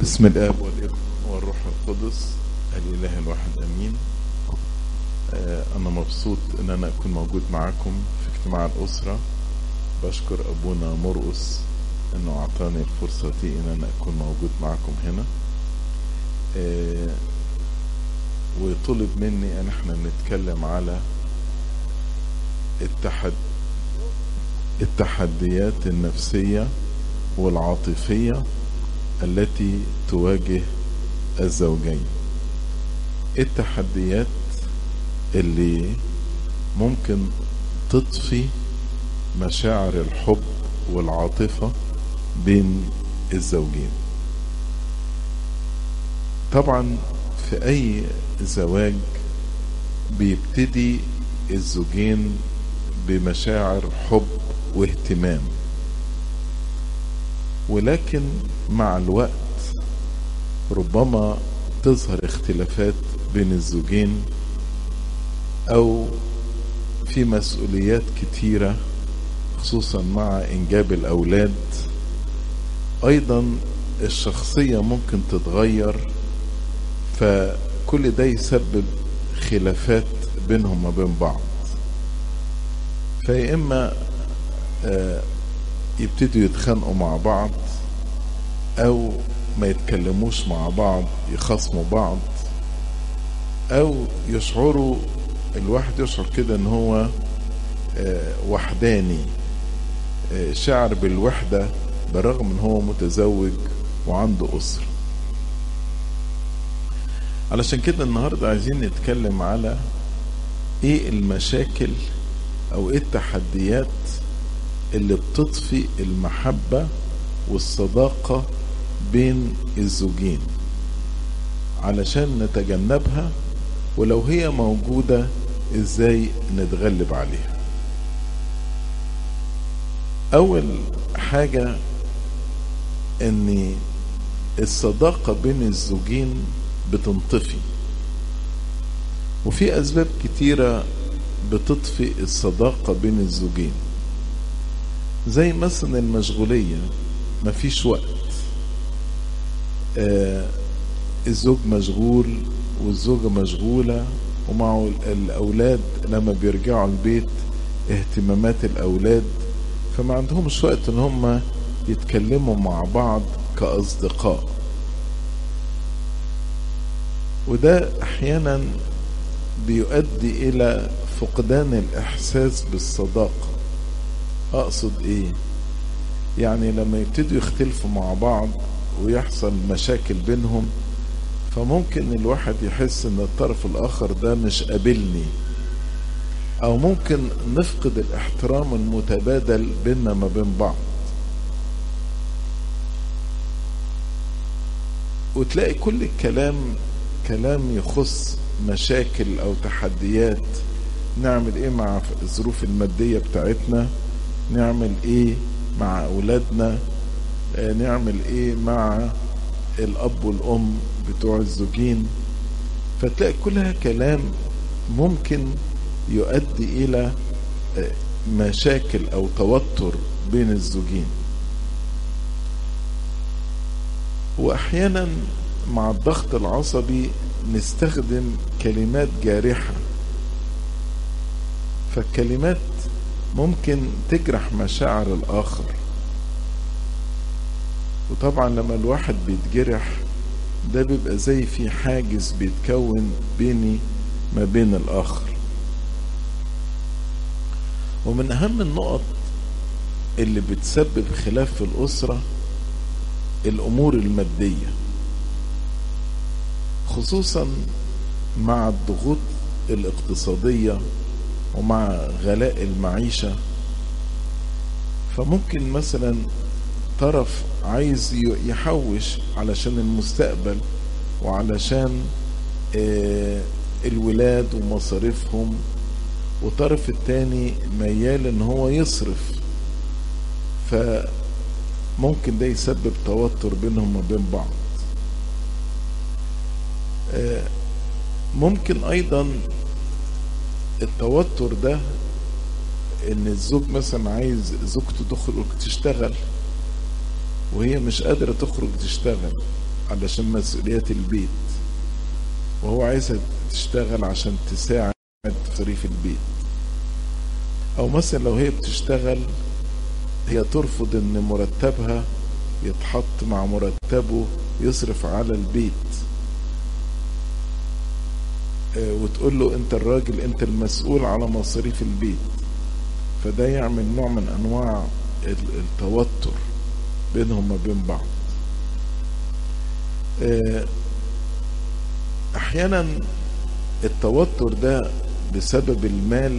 بسم الاب والابن والروح القدس الاله الواحد امين آه، انا مبسوط ان انا اكون موجود معاكم في اجتماع الاسره بشكر ابونا مرقس انه اعطاني الفرصه دي ان انا اكون موجود معاكم هنا آه، وطلب مني ان احنا نتكلم على التحد التحديات النفسيه والعاطفيه التي تواجه الزوجين التحديات اللي ممكن تطفي مشاعر الحب والعاطفة بين الزوجين طبعا في أي زواج بيبتدي الزوجين بمشاعر حب واهتمام ولكن مع الوقت ربما تظهر اختلافات بين الزوجين او في مسؤوليات كتيرة خصوصا مع انجاب الاولاد ايضا الشخصية ممكن تتغير فكل ده يسبب خلافات بينهم وبين بعض فيا اما آه يبتدوا يتخانقوا مع بعض او ما يتكلموش مع بعض يخاصموا بعض او يشعروا الواحد يشعر كده ان هو آه، وحداني آه، شعر بالوحدة بالرغم ان هو متزوج وعنده اسرة علشان كده النهاردة عايزين نتكلم على ايه المشاكل او ايه التحديات اللي بتطفي المحبة والصداقة بين الزوجين علشان نتجنبها ولو هي موجودة ازاي نتغلب عليها اول حاجة ان الصداقة بين الزوجين بتنطفي وفي اسباب كتيرة بتطفي الصداقة بين الزوجين زي مثلا المشغولية مفيش وقت آه الزوج مشغول والزوجة مشغولة ومع الأولاد لما بيرجعوا البيت اهتمامات الأولاد فما عندهمش وقت ان هم يتكلموا مع بعض كأصدقاء وده احيانا بيؤدي الى فقدان الاحساس بالصداقه اقصد ايه يعني لما يبتدوا يختلفوا مع بعض ويحصل مشاكل بينهم فممكن الواحد يحس ان الطرف الاخر ده مش قابلني او ممكن نفقد الاحترام المتبادل بيننا ما بين بعض وتلاقي كل الكلام كلام يخص مشاكل او تحديات نعمل ايه مع الظروف المادية بتاعتنا نعمل ايه مع اولادنا آه نعمل ايه مع الاب والام بتوع الزوجين فتلاقي كلها كلام ممكن يؤدي الى آه مشاكل او توتر بين الزوجين واحيانا مع الضغط العصبي نستخدم كلمات جارحه فالكلمات ممكن تجرح مشاعر الآخر وطبعا لما الواحد بيتجرح ده بيبقى زي في حاجز بيتكون بيني ما بين الآخر ومن أهم النقط اللي بتسبب خلاف في الأسرة الأمور المادية خصوصا مع الضغوط الاقتصادية ومع غلاء المعيشة فممكن مثلا طرف عايز يحوش علشان المستقبل وعلشان الولاد ومصاريفهم وطرف التاني ميال ان هو يصرف فممكن ده يسبب توتر بينهم وبين بعض ممكن ايضا التوتر ده ان الزوج مثلا عايز زوجته تخرج تشتغل وهي مش قادرة تخرج تشتغل علشان مسؤوليات البيت وهو عايزها تشتغل عشان تساعد في صريف البيت او مثلا لو هي بتشتغل هي ترفض ان مرتبها يتحط مع مرتبه يصرف على البيت وتقول له انت الراجل انت المسؤول على مصاريف البيت فده يعمل نوع من انواع التوتر بينهم وبين بعض احيانا التوتر ده بسبب المال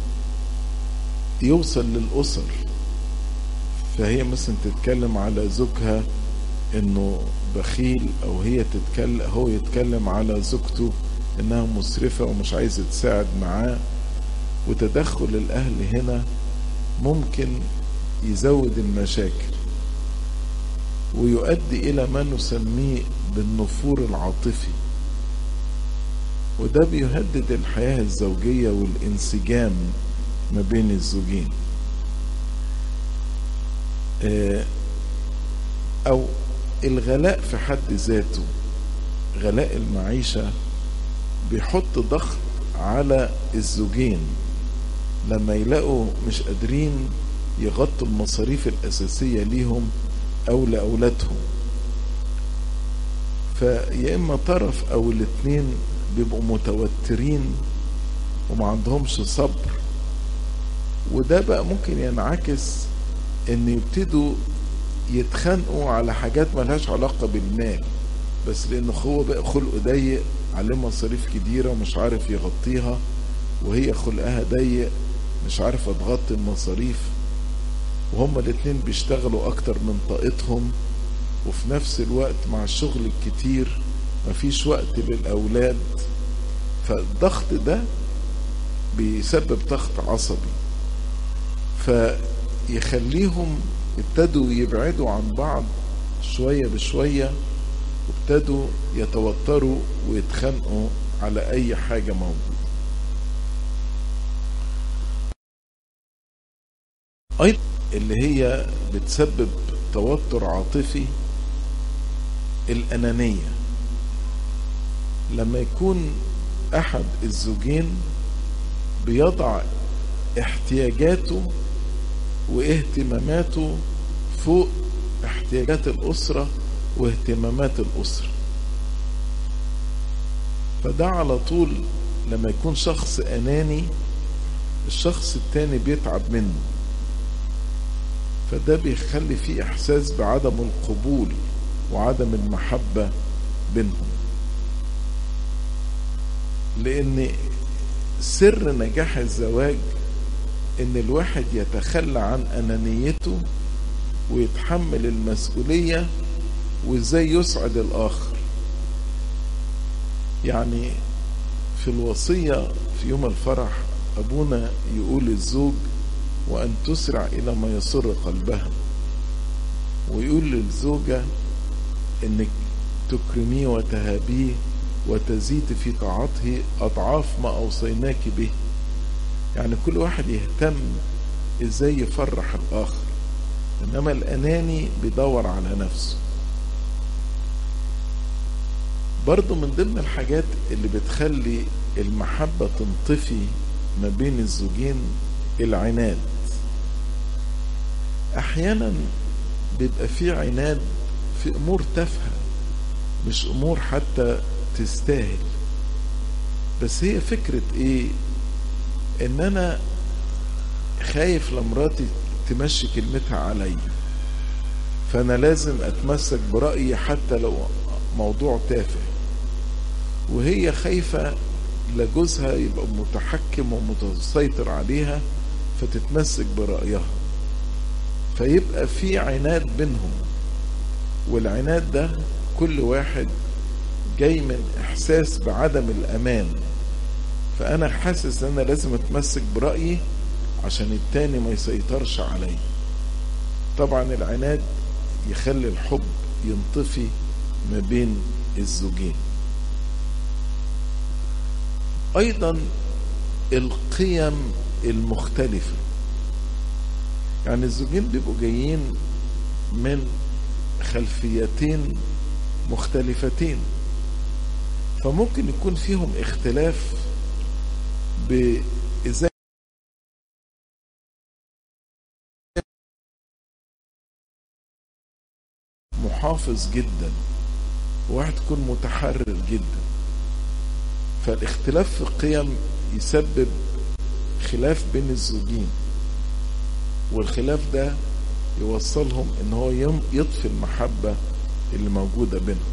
يوصل للاسر فهي مثلا تتكلم على زوجها انه بخيل او هي تتكلم هو يتكلم على زوجته انها مسرفة ومش عايزة تساعد معاه وتدخل الاهل هنا ممكن يزود المشاكل ويؤدي الى ما نسميه بالنفور العاطفي وده بيهدد الحياة الزوجية والانسجام ما بين الزوجين او الغلاء في حد ذاته غلاء المعيشة بيحط ضغط على الزوجين لما يلاقوا مش قادرين يغطوا المصاريف الأساسية ليهم أو لأولادهم فيا إما طرف أو الاتنين بيبقوا متوترين وما عندهمش صبر وده بقى ممكن ينعكس ان يبتدوا يتخانقوا على حاجات ملهاش علاقة بالمال بس لانه هو بقى خلقه ضيق عليه مصاريف كتيرة ومش عارف يغطيها وهي خلقها ضيق مش عارفة تغطي المصاريف وهما الاتنين بيشتغلوا اكتر من طاقتهم وفي نفس الوقت مع الشغل الكتير مفيش وقت للأولاد فالضغط ده بيسبب ضغط عصبي فيخليهم ابتدوا يبعدوا عن بعض شوية بشوية وابتدوا يتوتروا ويتخانقوا على أي حاجة موجودة أيضا اللي هي بتسبب توتر عاطفي الأنانية لما يكون أحد الزوجين بيضع احتياجاته واهتماماته فوق احتياجات الأسرة واهتمامات الأسرة فده على طول لما يكون شخص أناني الشخص التاني بيتعب منه فده بيخلي فيه إحساس بعدم القبول وعدم المحبة بينهم لأن سر نجاح الزواج ان الواحد يتخلى عن انانيته ويتحمل المسؤولية وازاي يسعد الاخر يعني في الوصية في يوم الفرح ابونا يقول للزوج وان تسرع الى ما يسر قلبها ويقول للزوجة انك تكرميه وتهابيه وتزيد في طاعته اضعاف ما اوصيناك به يعني كل واحد يهتم ازاي يفرح الاخر انما الاناني بيدور على نفسه برضو من ضمن الحاجات اللي بتخلي المحبة تنطفي ما بين الزوجين العناد احيانا بيبقى في عناد في امور تافهة مش امور حتى تستاهل بس هي فكرة ايه ان انا خايف لمراتي تمشي كلمتها عليا فانا لازم اتمسك برأيي حتى لو موضوع تافه وهي خايفة لجوزها يبقى متحكم ومتسيطر عليها فتتمسك برأيها فيبقى في عناد بينهم والعناد ده كل واحد جاي من احساس بعدم الامان فانا حاسس ان انا لازم اتمسك برايي عشان التاني ما يسيطرش علي طبعا العناد يخلي الحب ينطفي ما بين الزوجين ايضا القيم المختلفه يعني الزوجين بيبقوا جايين من خلفيتين مختلفتين فممكن يكون فيهم اختلاف بإزاي محافظ جدا وواحد يكون متحرر جدا فالاختلاف في القيم يسبب خلاف بين الزوجين والخلاف ده يوصلهم ان هو يطفي المحبة اللي موجودة بينهم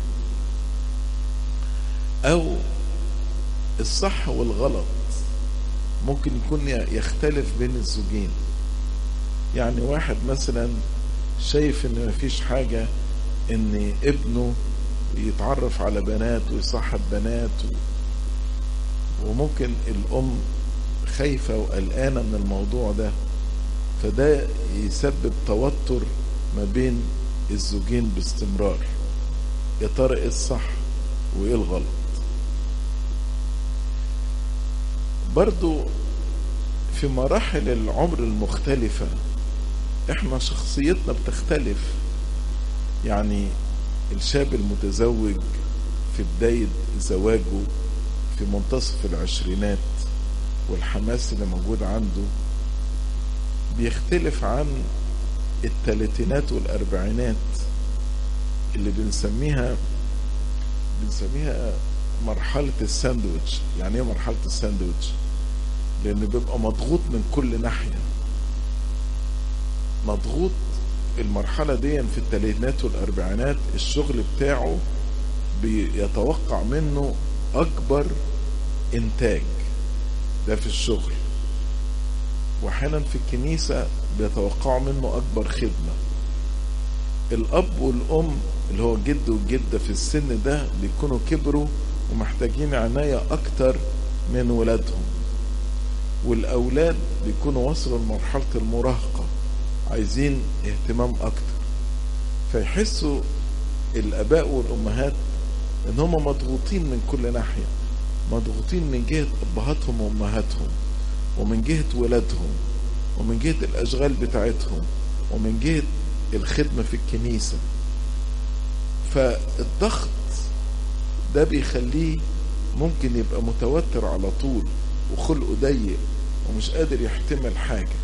او الصح والغلط ممكن يكون يختلف بين الزوجين يعني واحد مثلا شايف ان مفيش حاجة ان ابنه يتعرف على بنات ويصاحب بنات وممكن الام خايفة وقلقانة من الموضوع ده فده يسبب توتر ما بين الزوجين باستمرار يا ترى ايه الصح وايه الغلط برضو في مراحل العمر المختلفة احنا شخصيتنا بتختلف يعني الشاب المتزوج في بداية زواجه في منتصف العشرينات والحماس اللي موجود عنده بيختلف عن الثلاثينات والأربعينات اللي بنسميها بنسميها مرحلة الساندويتش يعني ايه مرحلة الساندويتش لأنه بيبقى مضغوط من كل ناحية مضغوط المرحلة دي في الثلاثينات والأربعينات الشغل بتاعه بيتوقع منه أكبر إنتاج ده في الشغل واحيانا في الكنيسة بيتوقعوا منه أكبر خدمة الأب والأم اللي هو جد والجدة في السن ده بيكونوا كبروا ومحتاجين عناية أكتر من ولادهم والأولاد بيكونوا وصلوا لمرحلة المراهقة عايزين اهتمام أكتر فيحسوا الآباء والأمهات إن هم مضغوطين من كل ناحية مضغوطين من جهة أبهاتهم وأمهاتهم ومن جهة ولادهم ومن جهة الأشغال بتاعتهم ومن جهة الخدمة في الكنيسة فالضغط ده بيخليه ممكن يبقى متوتر على طول وخلقه ضيق ومش قادر يحتمل حاجة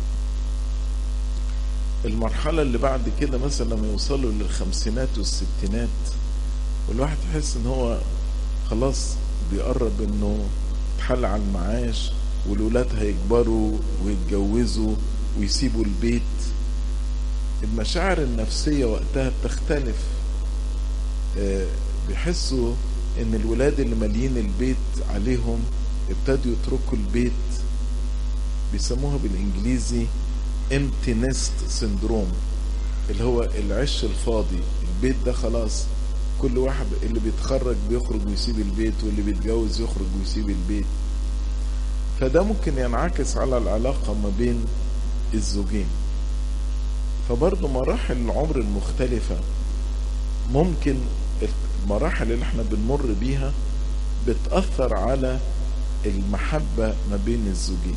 المرحلة اللي بعد كده مثلا لما يوصلوا للخمسينات والستينات والواحد يحس ان هو خلاص بيقرب انه يتحل على المعاش والولاد هيكبروا ويتجوزوا ويسيبوا البيت المشاعر النفسية وقتها بتختلف بيحسوا ان الولاد اللي مالين البيت عليهم ابتدوا يتركوا البيت بيسموها بالانجليزي empty nest syndrome اللي هو العش الفاضي البيت ده خلاص كل واحد اللي بيتخرج بيخرج ويسيب البيت واللي بيتجوز يخرج ويسيب البيت فده ممكن ينعكس على العلاقة ما بين الزوجين فبرضه مراحل العمر المختلفة ممكن المراحل اللي احنا بنمر بيها بتأثر على المحبة ما بين الزوجين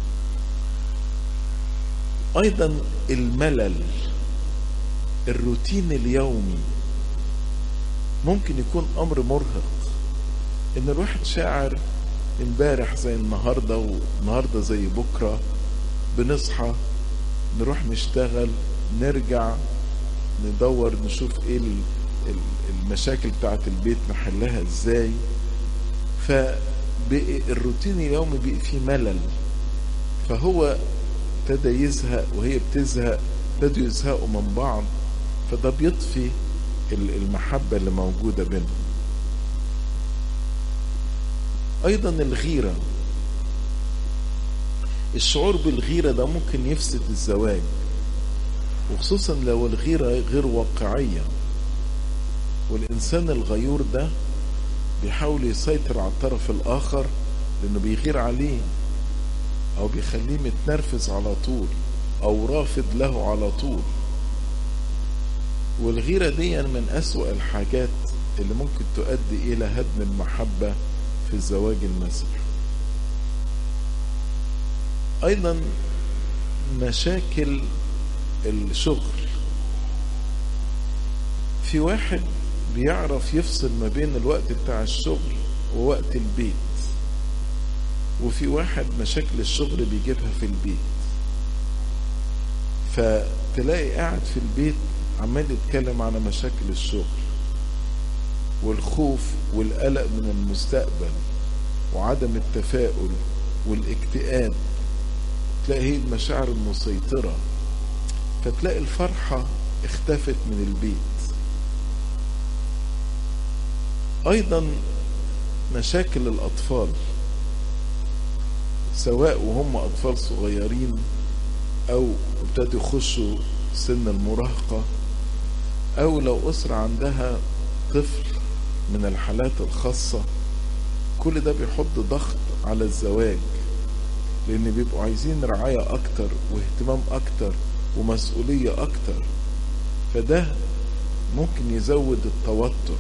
أيضا الملل الروتين اليومي ممكن يكون أمر مرهق إن الواحد شاعر امبارح زي النهارده والنهارده زي بكره بنصحى نروح نشتغل نرجع ندور نشوف ايه المشاكل بتاعت البيت نحلها ازاي فبقي الروتين اليومي بقي فيه ملل فهو ابتدى يزهق وهي بتزهق ابتدوا يزهقوا من بعض فده بيطفي المحبة اللي موجودة بينهم ايضا الغيرة الشعور بالغيرة ده ممكن يفسد الزواج وخصوصا لو الغيرة غير واقعية والإنسان الغيور ده بيحاول يسيطر على الطرف الآخر لأنه بيغير عليه أو بيخليه متنرفز على طول أو رافض له على طول والغيرة دي من أسوأ الحاجات اللي ممكن تؤدي إلى هدم المحبة في الزواج المسيحي أيضا مشاكل الشغل في واحد بيعرف يفصل ما بين الوقت بتاع الشغل ووقت البيت وفي واحد مشاكل الشغل بيجيبها في البيت فتلاقي قاعد في البيت عمال يتكلم على مشاكل الشغل والخوف والقلق من المستقبل وعدم التفاؤل والاكتئاب تلاقي هي المشاعر المسيطرة فتلاقي الفرحة اختفت من البيت أيضا مشاكل الأطفال سواء وهم أطفال صغيرين أو ابتدوا يخشوا سن المراهقة أو لو أسرة عندها طفل من الحالات الخاصة كل ده بيحط ضغط على الزواج لأن بيبقوا عايزين رعاية أكتر واهتمام أكتر ومسؤولية أكتر فده ممكن يزود التوتر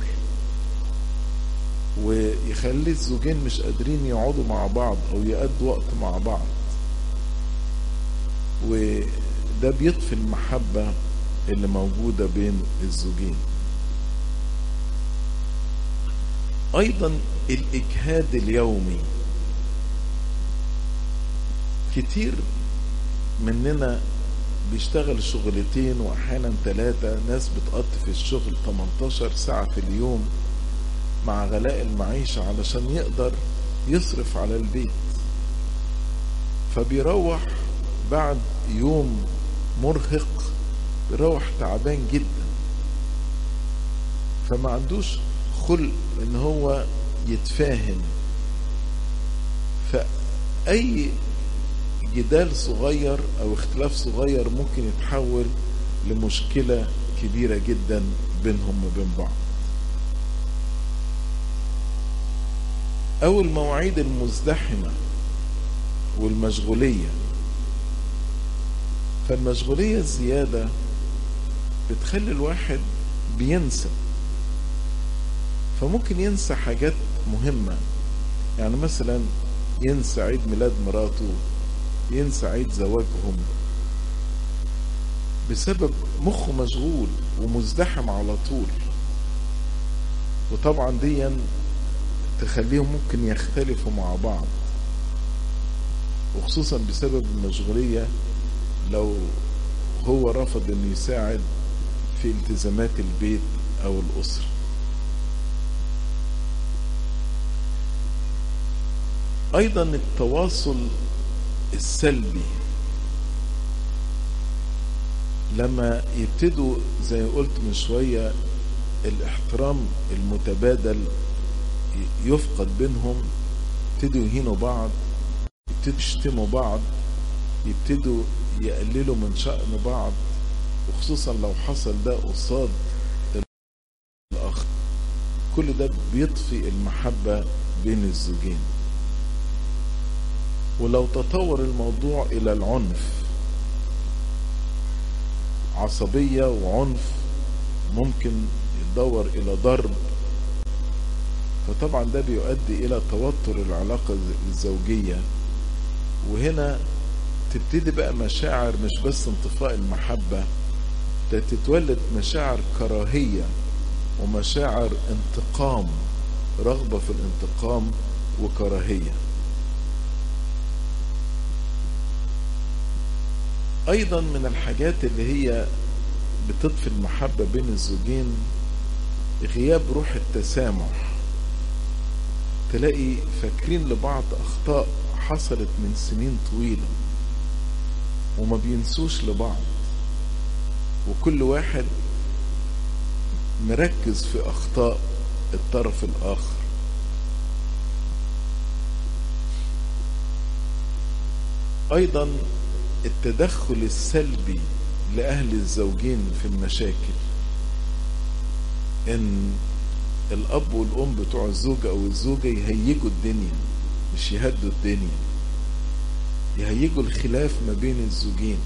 ويخلي الزوجين مش قادرين يقعدوا مع بعض أو يقضوا وقت مع بعض وده بيطفي المحبة اللي موجودة بين الزوجين أيضا الإجهاد اليومي كتير مننا بيشتغل شغلتين واحيانا ثلاثة ناس بتقضي في الشغل 18 ساعة في اليوم مع غلاء المعيشة علشان يقدر يصرف على البيت فبيروح بعد يوم مرهق بيروح تعبان جدا فما عندوش خلق ان هو يتفاهم فأي جدال صغير او اختلاف صغير ممكن يتحول لمشكلة كبيرة جدا بينهم وبين بعض او المواعيد المزدحمة والمشغولية فالمشغولية الزيادة بتخلي الواحد بينسى فممكن ينسى حاجات مهمة يعني مثلا ينسى عيد ميلاد مراته ينسى عيد زواجهم بسبب مخه مشغول ومزدحم على طول وطبعا دي تخليهم ممكن يختلفوا مع بعض وخصوصا بسبب المشغولية لو هو رفض انه يساعد في التزامات البيت او الاسره ايضا التواصل السلبي لما يبتدوا زي ما قلت من شوية الاحترام المتبادل يفقد بينهم يبتدوا يهينوا بعض يبتدوا يشتموا بعض يبتدوا يقللوا من شأن بعض وخصوصا لو حصل ده قصاد الآخر كل ده بيطفي المحبة بين الزوجين ولو تطور الموضوع إلى العنف عصبية وعنف ممكن يتدور إلى ضرب فطبعا ده بيؤدي إلى توتر العلاقة الزوجية وهنا تبتدي بقى مشاعر مش بس انطفاء المحبة ده تتولد مشاعر كراهية ومشاعر انتقام رغبة في الانتقام وكراهية ايضا من الحاجات اللي هي بتطفي المحبة بين الزوجين غياب روح التسامح تلاقي فاكرين لبعض اخطاء حصلت من سنين طويلة وما بينسوش لبعض وكل واحد مركز في اخطاء الطرف الاخر ايضا التدخل السلبي لأهل الزوجين في المشاكل إن الأب والأم بتوع الزوجة أو الزوجة يهيجوا الدنيا مش يهدوا الدنيا يهيجوا الخلاف ما بين الزوجين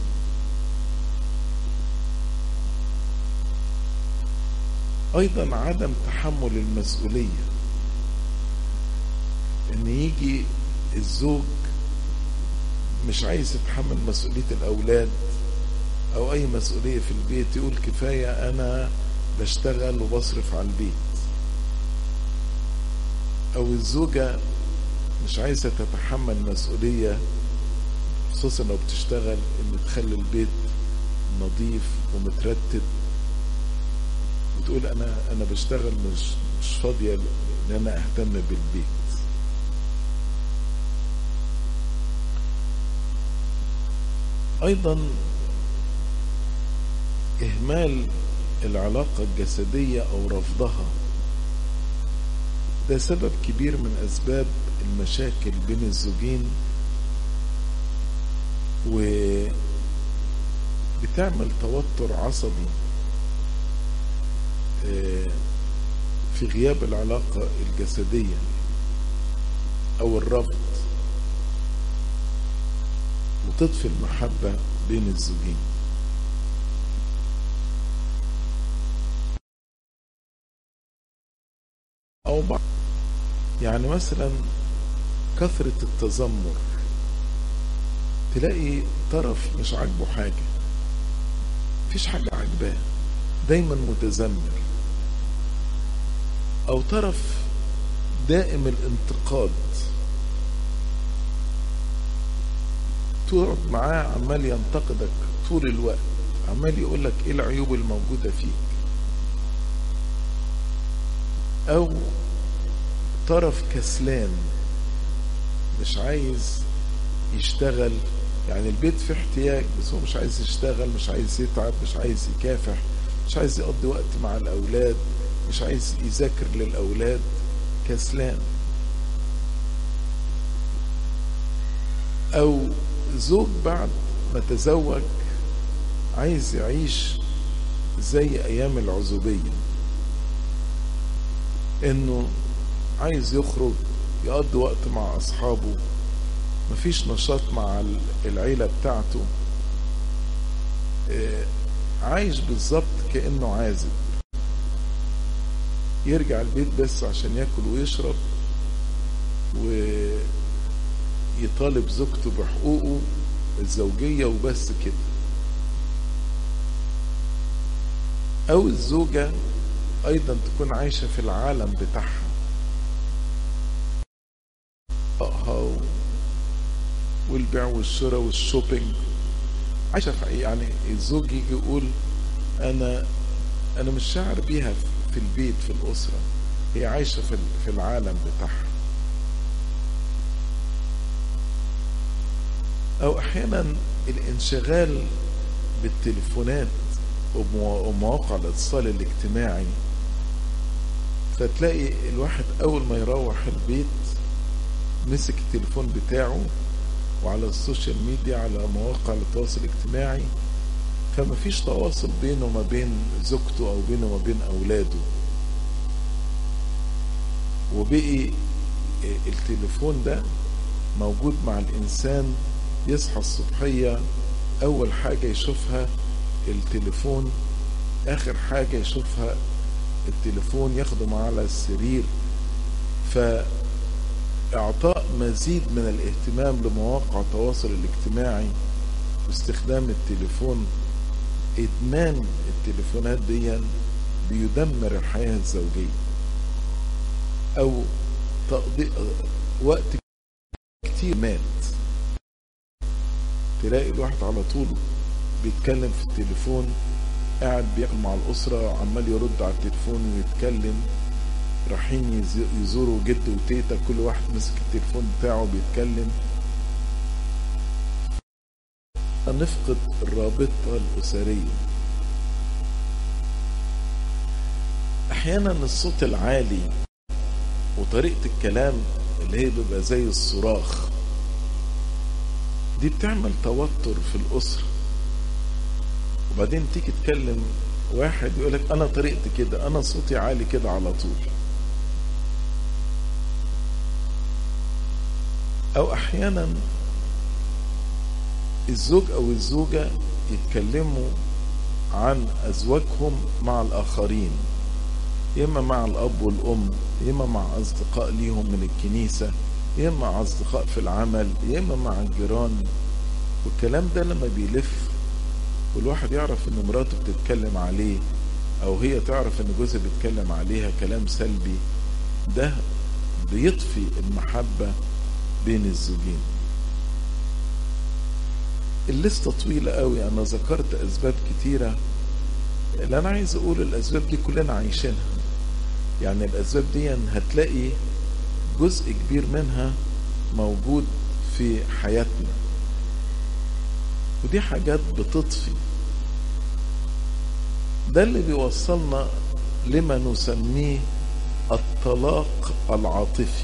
أيضا عدم تحمل المسؤولية إن يجي الزوج مش عايز يتحمل مسؤولية الأولاد أو أي مسؤولية في البيت يقول كفاية أنا بشتغل وبصرف على البيت او الزوجة مش عايزة تتحمل مسؤولية خصوصا لو بتشتغل ان تخلي البيت نظيف ومترتب وتقول انا انا بشتغل مش مش فاضية ان انا اهتم بالبيت ايضا اهمال العلاقة الجسدية او رفضها ده سبب كبير من اسباب المشاكل بين الزوجين و بتعمل توتر عصبي في غياب العلاقة الجسدية او الرفض وتطفي المحبة بين الزوجين او بعض يعني مثلا كثرة التذمر تلاقي طرف مش عاجبه حاجة مفيش حاجة عاجباه دايما متذمر او طرف دائم الانتقاد تقعد معاه عمال ينتقدك طول الوقت عمال يقول لك ايه العيوب الموجودة فيك او طرف كسلان مش عايز يشتغل يعني البيت فيه احتياج بس هو مش عايز يشتغل مش عايز يتعب مش عايز يكافح مش عايز يقضي وقت مع الأولاد مش عايز يذاكر للأولاد كسلان أو زوج بعد ما تزوج عايز يعيش زي أيام العزوبية إنه عايز يخرج يقضي وقت مع أصحابه مفيش نشاط مع العيلة بتاعته عايش بالظبط كأنه عازب يرجع البيت بس عشان ياكل ويشرب ويطالب زوجته بحقوقه الزوجية وبس كده أو الزوجة أيضا تكون عايشة في العالم بتاعها والبيع والشراء والشوبينج عايشة في يعني الزوج يجي يقول أنا أنا مش شاعر بيها في البيت في الأسرة هي عايشة في في العالم بتاعها أو أحيانا الانشغال بالتليفونات ومواقع الاتصال الاجتماعي فتلاقي الواحد أول ما يروح البيت مسك التليفون بتاعه وعلى السوشيال ميديا على مواقع التواصل الاجتماعي فما فيش تواصل بينه وما بين زوجته او بينه وما بين اولاده وبقي التليفون ده موجود مع الانسان يصحى الصبحية اول حاجة يشوفها التليفون اخر حاجة يشوفها التليفون ياخده معاه على السرير ف اعطاء مزيد من الاهتمام لمواقع التواصل الاجتماعي واستخدام التليفون ادمان التليفونات دي بيدمر الحياة الزوجية او تقضي وقت كتير مات تلاقي الواحد على طول بيتكلم في التليفون قاعد بياكل مع الأسرة عمال يرد على التليفون ويتكلم رايحين يزوروا جد وتيتا كل واحد مسك التليفون بتاعه بيتكلم نفقد الرابطة الأسرية أحيانا الصوت العالي وطريقة الكلام اللي هي بيبقى زي الصراخ دي بتعمل توتر في الأسرة وبعدين تيجي تكلم واحد يقولك أنا طريقتي كده أنا صوتي عالي كده على طول أو أحيانا الزوج أو الزوجة يتكلموا عن أزواجهم مع الآخرين يا إما مع الأب والأم يا إما مع أصدقاء ليهم من الكنيسة يا إما مع أصدقاء في العمل يا إما مع الجيران والكلام ده لما بيلف والواحد يعرف إن مراته بتتكلم عليه او هي تعرف ان جوزها بيتكلم عليها كلام سلبي ده بيطفي المحبة بين الزوجين الليستة طويلة قوي انا ذكرت اسباب كتيرة اللي انا عايز اقول الاسباب دي كلنا عايشينها يعني الاسباب دي هتلاقي جزء كبير منها موجود في حياتنا ودي حاجات بتطفي ده اللي بيوصلنا لما نسميه الطلاق العاطفي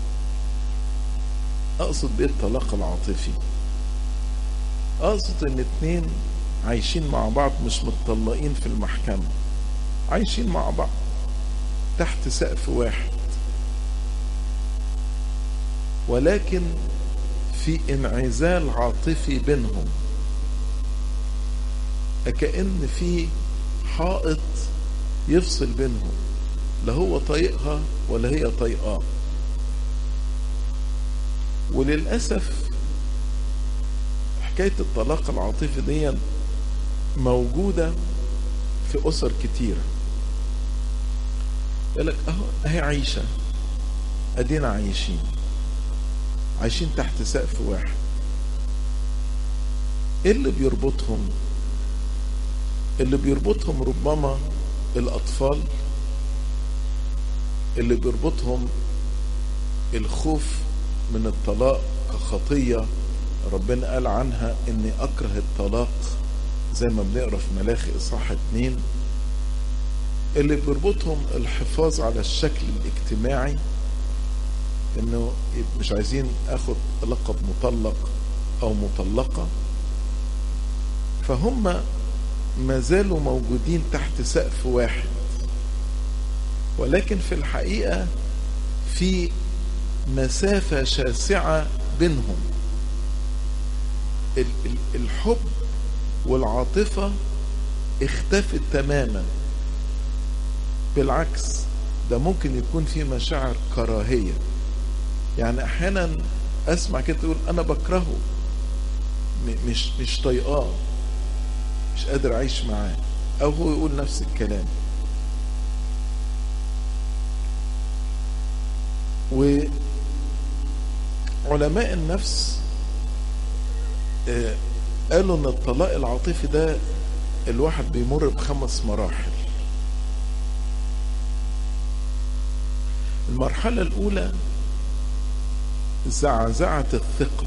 اقصد بايه الطلاق العاطفي اقصد ان اتنين عايشين مع بعض مش متطلقين في المحكمة عايشين مع بعض تحت سقف واحد ولكن في انعزال عاطفي بينهم كأن في حائط يفصل بينهم لا هو طايقها ولا هي طايقاه وللأسف حكاية الطلاق العاطفي دي موجودة في أسر كتيرة يقول لك أهو أهي عايشة أدينا عايشين عايشين تحت سقف واحد ايه اللي بيربطهم اللي بيربطهم ربما الاطفال اللي بيربطهم الخوف من الطلاق كخطية ربنا قال عنها اني اكره الطلاق زي ما بنقرا في ملاخي اصحاح اتنين اللي بيربطهم الحفاظ على الشكل الاجتماعي انه مش عايزين اخد لقب مطلق او مطلقة فهم ما زالوا موجودين تحت سقف واحد ولكن في الحقيقة في مسافة شاسعة بينهم الحب والعاطفة اختفت تماما بالعكس ده ممكن يكون في مشاعر كراهية يعني احيانا اسمع كده تقول انا بكرهه مش مش طايقاه مش قادر اعيش معاه او هو يقول نفس الكلام وعلماء النفس قالوا ان الطلاق العاطفي ده الواحد بيمر بخمس مراحل المرحلة الأولى زعزعة الثقة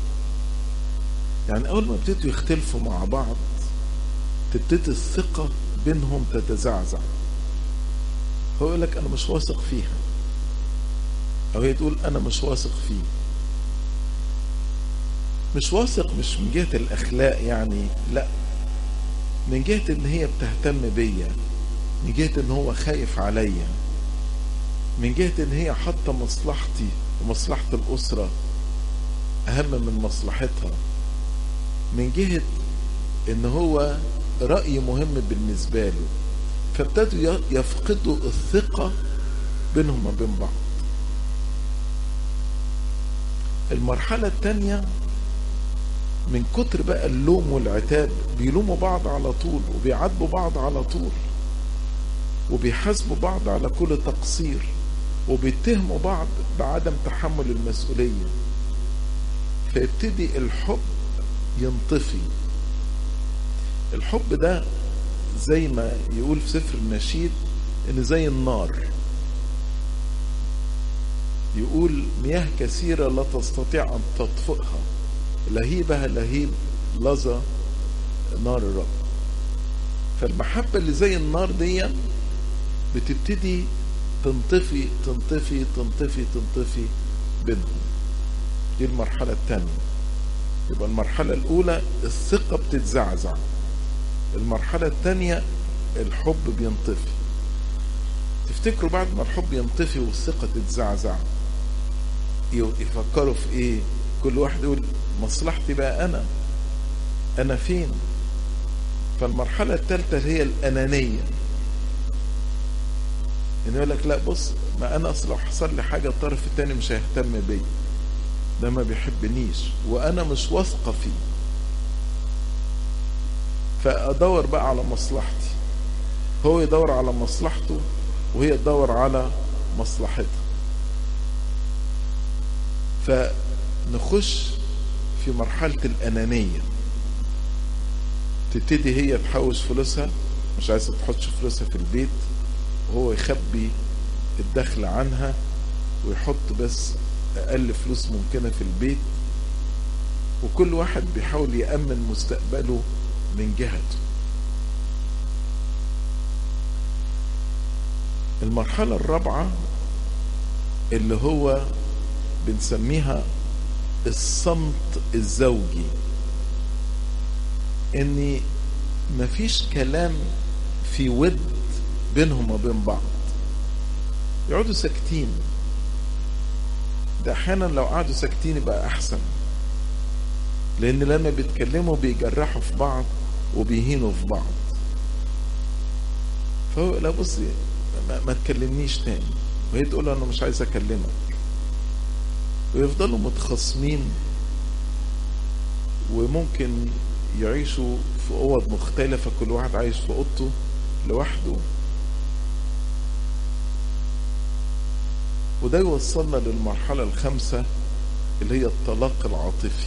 يعني أول ما ابتدوا يختلفوا مع بعض تبتدي الثقة بينهم تتزعزع هو يقول لك أنا مش واثق فيها أو هي تقول أنا مش واثق فيه مش واثق مش من جهة الأخلاق يعني لا من جهة إن هي بتهتم بيا من جهة إن هو خايف عليا من جهة إن هي حاطة مصلحتي ومصلحة الأسرة أهم من مصلحتها من جهة إن هو رأي مهم بالنسبة له فابتدوا يفقدوا الثقة بينهم وبين بعض المرحلة الثانية من كتر بقى اللوم والعتاب بيلوموا بعض على طول وبيعاتبوا بعض على طول وبيحاسبوا بعض على كل تقصير وبيتهموا بعض بعدم تحمل المسؤولية فيبتدي الحب ينطفي الحب ده زي ما يقول في سفر النشيد ان زي النار يقول مياه كثيرة لا تستطيع أن تطفئها لهيبها لهيب لظى نار الرب فالمحبة اللي زي النار دي بتبتدي تنطفي تنطفي تنطفي تنطفي بينهم دي المرحلة الثانية يبقى المرحلة الأولى الثقة بتتزعزع المرحلة الثانية الحب بينطفي تفتكروا بعد ما الحب ينطفي والثقة تتزعزع يفكروا في ايه كل واحد يقول مصلحتي بقى انا انا فين فالمرحلة الثالثة هي الأنانية إنه يقول لك لا بص ما أنا أصل لو حصل لي حاجة الطرف الثاني مش هيهتم بيا ده ما بيحبنيش وأنا مش واثقة فيه فأدور بقى على مصلحتي هو يدور على مصلحته وهي تدور على مصلحتها فنخش في مرحلة الأنانية تبتدي هي تحوش فلوسها مش عايزة تحطش فلوسها في البيت وهو يخبي الدخل عنها ويحط بس أقل فلوس ممكنة في البيت وكل واحد بيحاول يأمن مستقبله من جهته المرحلة الرابعة اللي هو بنسميها الصمت الزوجي ان مفيش كلام في ود بينهم وبين بعض يقعدوا ساكتين ده احيانا لو قعدوا ساكتين يبقى احسن لان لما بيتكلموا بيجرحوا في بعض وبيهينوا في بعض فهو لا بصي ما, ما تكلمنيش تاني وهي تقول انا مش عايز اكلمك ويفضلوا متخاصمين وممكن يعيشوا في اوض مختلفه كل واحد عايش في اوضته لوحده وده يوصلنا للمرحله الخامسه اللي هي الطلاق العاطفي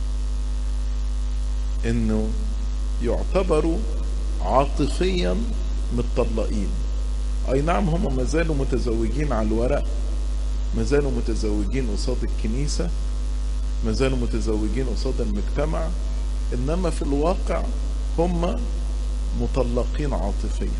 انه يعتبروا عاطفيا متطلقين اي نعم هم ما زالوا متزوجين على الورق ما زالوا متزوجين قصاد الكنيسة ما زالوا متزوجين قصاد المجتمع انما في الواقع هم مطلقين عاطفيا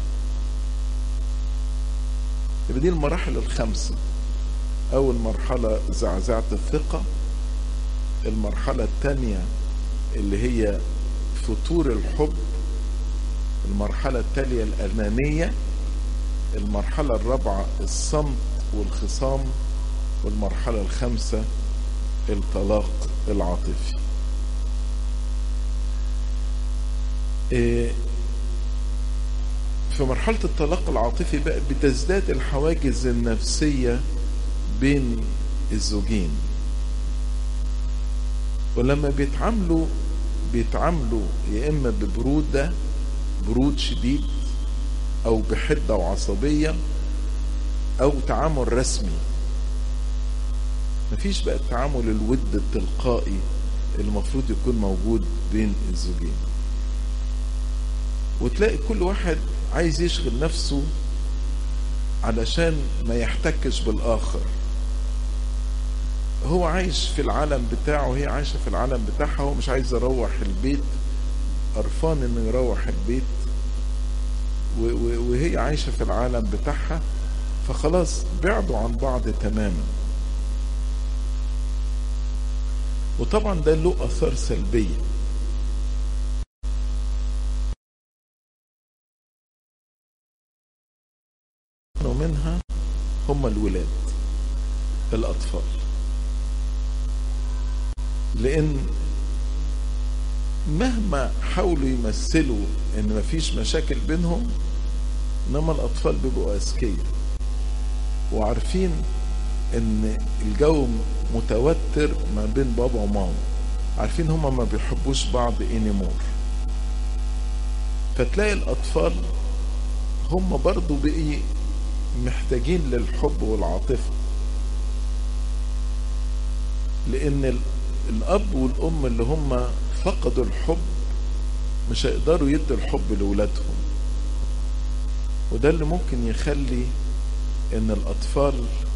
يبقى دي المراحل الخمسة أول مرحلة زعزعة الثقة المرحلة الثانية اللي هي فتور الحب المرحلة التالية الأنانية المرحلة الرابعة الصمت والخصام والمرحلة الخامسة الطلاق العاطفي في مرحلة الطلاق العاطفي بقى بتزداد الحواجز النفسية بين الزوجين ولما بيتعاملوا بيتعاملوا يا إما ببرودة برود شديد أو بحدة وعصبية أو تعامل رسمي مفيش بقى التعامل الود التلقائي اللي المفروض يكون موجود بين الزوجين وتلاقي كل واحد عايز يشغل نفسه علشان ما يحتكش بالآخر هو عايش في العالم بتاعه وهي عايشة في العالم بتاعها هو مش عايز يروح البيت قرفان انه يروح البيت وهي عايشة في العالم بتاعها فخلاص بعدوا عن بعض تماما وطبعا ده له اثار سلبيه ومنها هم الولاد الاطفال لان مهما حاولوا يمثلوا ان مفيش مشاكل بينهم انما الاطفال بيبقوا اذكياء وعارفين ان الجو متوتر ما بين بابا وماما عارفين هما ما بيحبوش بعض انيمور فتلاقي الاطفال هم برضو بقي محتاجين للحب والعاطفة لان الاب والام اللي هم فقدوا الحب مش هيقدروا يدوا الحب لولادهم وده اللي ممكن يخلي ان الاطفال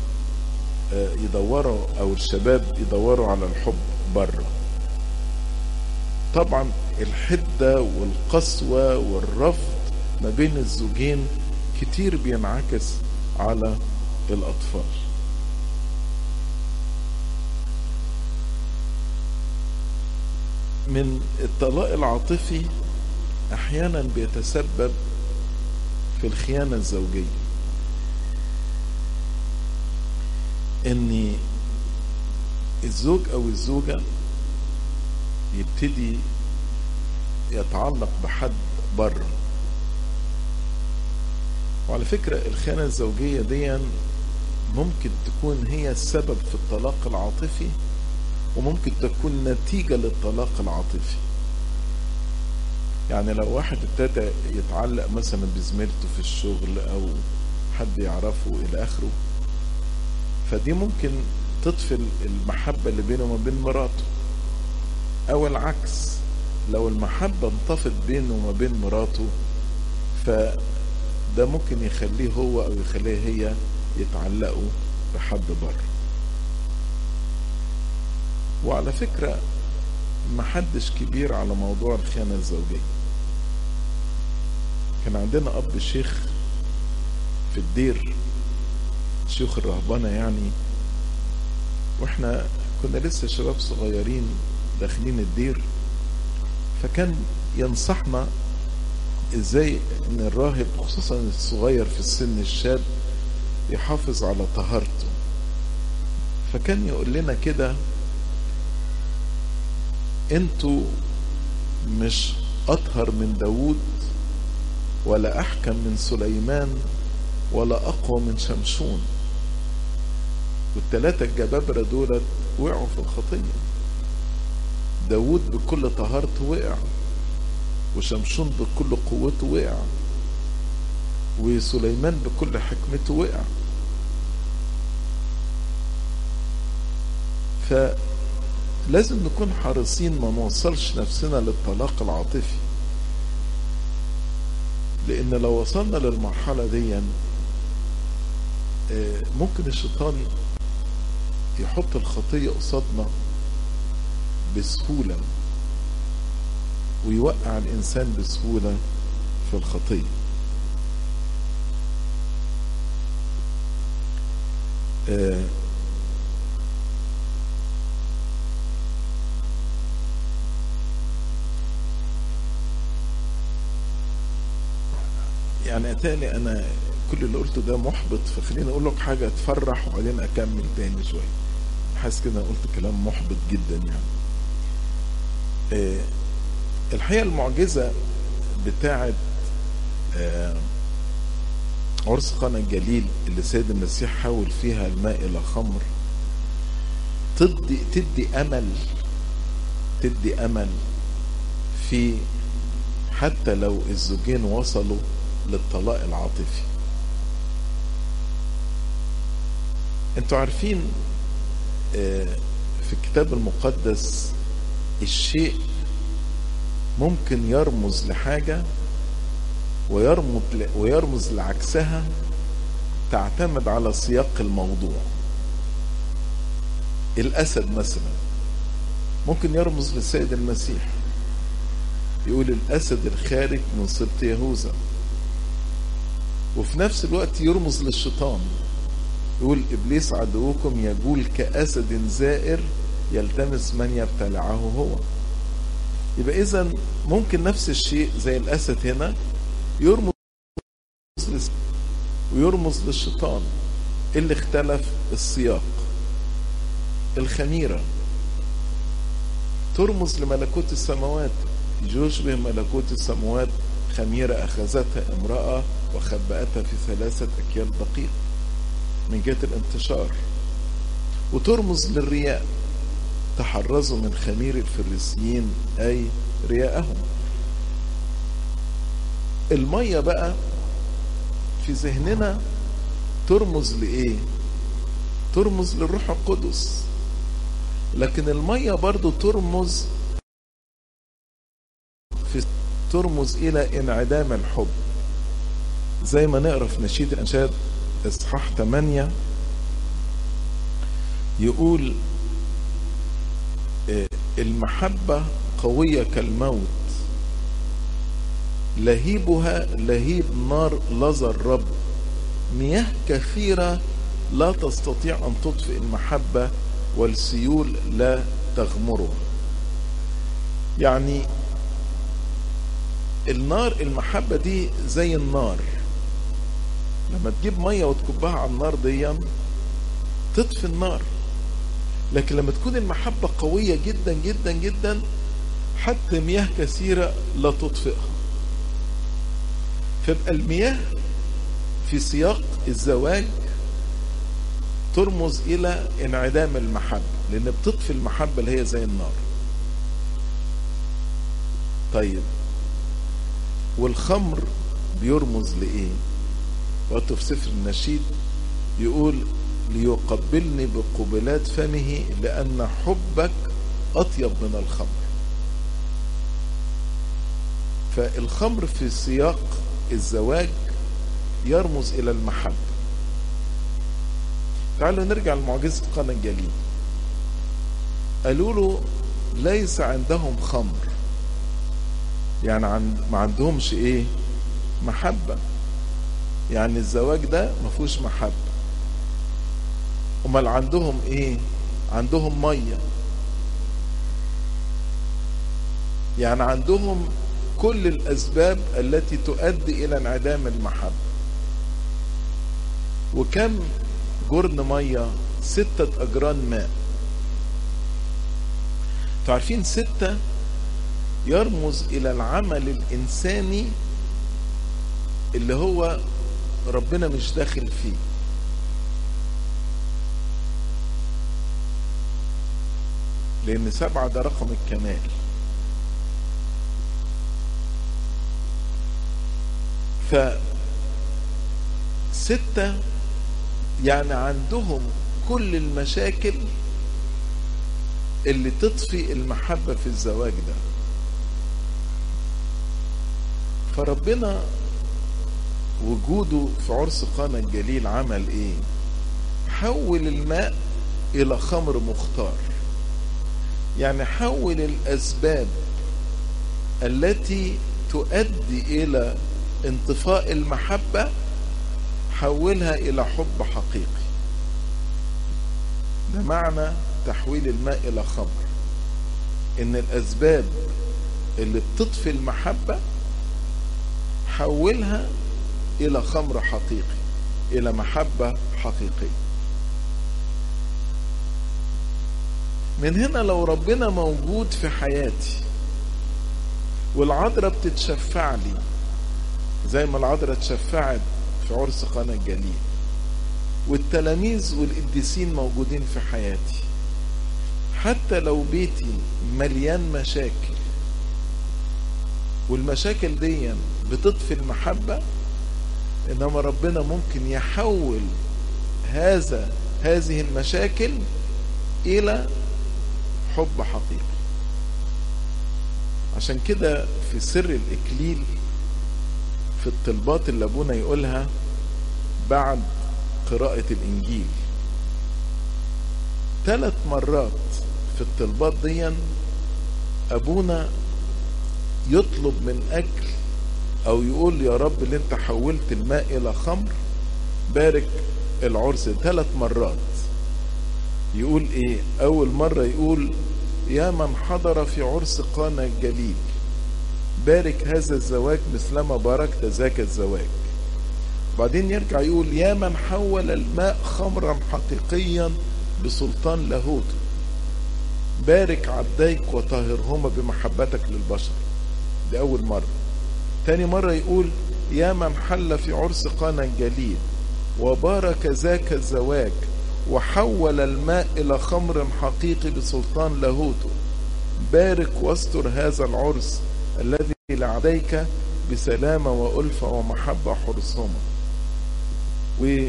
يدوروا او الشباب يدوروا على الحب بره طبعا الحدة والقسوة والرفض ما بين الزوجين كتير بينعكس على الأطفال من الطلاق العاطفي أحيانا بيتسبب في الخيانة الزوجية ان الزوج او الزوجة يبتدي يتعلق بحد بره وعلى فكرة الخيانة الزوجية دي ممكن تكون هي السبب في الطلاق العاطفي وممكن تكون نتيجة للطلاق العاطفي يعني لو واحد ابتدى يتعلق مثلا بزميلته في الشغل او حد يعرفه الى اخره فدي ممكن تطفي المحبة اللي بينه وما بين مراته او العكس لو المحبة انطفت بينه وما بين مراته فده ممكن يخليه هو او يخليها هي يتعلقوا بحد بره وعلى فكرة محدش كبير على موضوع الخيانة الزوجية كان عندنا أب شيخ في الدير شيوخ الرهبنة يعني واحنا كنا لسه شباب صغيرين داخلين الدير فكان ينصحنا ازاي ان الراهب خصوصا الصغير في السن الشاب يحافظ على طهارته فكان يقول لنا كده انتوا مش اطهر من داوود ولا احكم من سليمان ولا اقوى من شمشون والتلاتة الجبابرة دولت وقعوا في الخطية داود بكل طهارته وقع وشمشون بكل قوته وقع وسليمان بكل حكمته وقع فلازم نكون حريصين ما نوصلش نفسنا للطلاق العاطفي لان لو وصلنا للمرحلة دي ممكن الشيطان يحط الخطية قصادنا بسهولة ويوقع الإنسان بسهولة في الخطية آه يعني اتاني انا كل اللي قلته ده محبط فخليني اقول لك حاجه تفرح وبعدين اكمل تاني شويه حاسس كده قلت كلام محبط جدا يعني آه الحقيقه المعجزه بتاعه آه عرس قنا الجليل اللي سيد المسيح حول فيها الماء الى خمر تدي تدي امل تدي امل في حتى لو الزوجين وصلوا للطلاق العاطفي انتوا عارفين في الكتاب المقدس الشيء ممكن يرمز لحاجة ويرمز ويرمز لعكسها تعتمد على سياق الموضوع الأسد مثلا ممكن يرمز للسيد المسيح يقول الأسد الخارج من سبط يهوذا وفي نفس الوقت يرمز للشيطان يقول إبليس عدوكم يجول كأسد زائر يلتمس من يبتلعه هو يبقى إذا ممكن نفس الشيء زي الأسد هنا يرمز ويرمز للشيطان اللي اختلف السياق الخميرة ترمز لملكوت السماوات يشبه ملكوت السماوات خميرة أخذتها امرأة وخبأتها في ثلاثة أكيال دقيق من جهة الانتشار وترمز للرياء تحرزوا من خمير الفريسيين أي رياءهم المية بقى في ذهننا ترمز لإيه ترمز للروح القدس لكن المية برضو ترمز في ترمز إلى انعدام الحب زي ما نقرا في نشيد الانشاد اصحاح 8 يقول المحبة قوية كالموت لهيبها لهيب نار لظى الرب مياه كثيرة لا تستطيع أن تطفئ المحبة والسيول لا تغمرها يعني النار المحبة دي زي النار لما تجيب مية وتكبها على النار دي تطفي النار لكن لما تكون المحبة قوية جدا جدا جدا حتى مياه كثيرة لا تطفئها فيبقى المياه في سياق الزواج ترمز إلى انعدام المحبة لأن بتطفي المحبة اللي هي زي النار طيب والخمر بيرمز لإيه وقته في سفر النشيد يقول ليقبلني بقبلات فمه لأن حبك أطيب من الخمر فالخمر في سياق الزواج يرمز إلى المحبة تعالوا نرجع لمعجزة قنا الجليل قالوا له ليس عندهم خمر يعني عند ما عندهمش ايه محبة يعني الزواج ده ما فيهوش محبة امال عندهم ايه عندهم مية يعني عندهم كل الاسباب التي تؤدي الى انعدام المحبة وكم جرن مية ستة اجران ماء تعرفين ستة يرمز الى العمل الانساني اللي هو ربنا مش داخل فيه لان سبعة ده رقم الكمال ف ستة يعني عندهم كل المشاكل اللي تطفي المحبة في الزواج ده فربنا وجوده في عرس قانا الجليل عمل ايه حول الماء الى خمر مختار يعني حول الاسباب التي تؤدي الى انطفاء المحبة حولها الى حب حقيقي ده معنى تحويل الماء الى خمر ان الاسباب اللي بتطفي المحبة حولها الى خمر حقيقي الى محبة حقيقية من هنا لو ربنا موجود في حياتي والعذراء بتتشفع لي زي ما العذراء اتشفعت في عرس قنا الجليل والتلاميذ والقديسين موجودين في حياتي حتى لو بيتي مليان مشاكل والمشاكل دي بتطفي المحبة انما ربنا ممكن يحول هذا هذه المشاكل الى حب حقيقي عشان كده في سر الاكليل في الطلبات اللي ابونا يقولها بعد قراءة الانجيل ثلاث مرات في الطلبات دي ابونا يطلب من اجل او يقول يا رب اللي انت حولت الماء الى خمر بارك العرس ثلاث مرات يقول ايه اول مرة يقول يا من حضر في عرس قانا الجليل بارك هذا الزواج مثلما باركت ذاك الزواج بعدين يرجع يقول يا من حول الماء خمرا حقيقيا بسلطان لاهوته بارك عبديك وطهرهما بمحبتك للبشر دي أول مرة تاني مرة يقول يا من حل في عرس قانا الجليل وبارك ذاك الزواج وحول الماء إلى خمر حقيقي بسلطان لاهوته بارك واستر هذا العرس الذي لعديك بسلامة وألفة ومحبة حرصهما و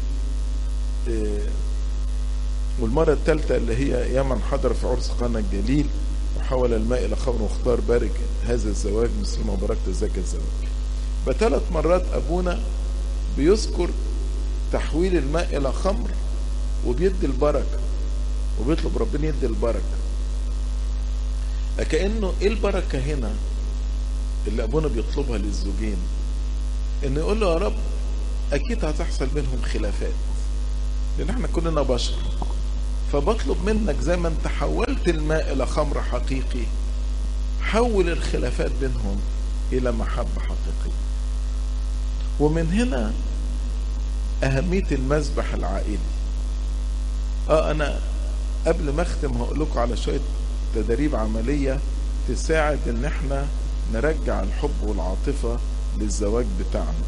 والمرة الثالثة اللي هي يا من حضر في عرس قانا الجليل وحول الماء إلى خمر واختار بارك هذا الزواج مثل ما باركت ذاك الزواج بثلاث مرات أبونا بيذكر تحويل الماء إلى خمر وبيدي البركة وبيطلب ربنا يدي البركة كأنه إيه البركة هنا اللي أبونا بيطلبها للزوجين إنه يقول له يا رب أكيد هتحصل بينهم خلافات لأن احنا كلنا بشر فبطلب منك زي ما انت حولت الماء إلى خمر حقيقي حول الخلافات بينهم إلى محبة حقيقية ومن هنا أهمية المذبح العائلي اه أنا قبل ما أختم هقول لكم على شوية تدريب عملية تساعد إن احنا نرجع الحب والعاطفة للزواج بتاعنا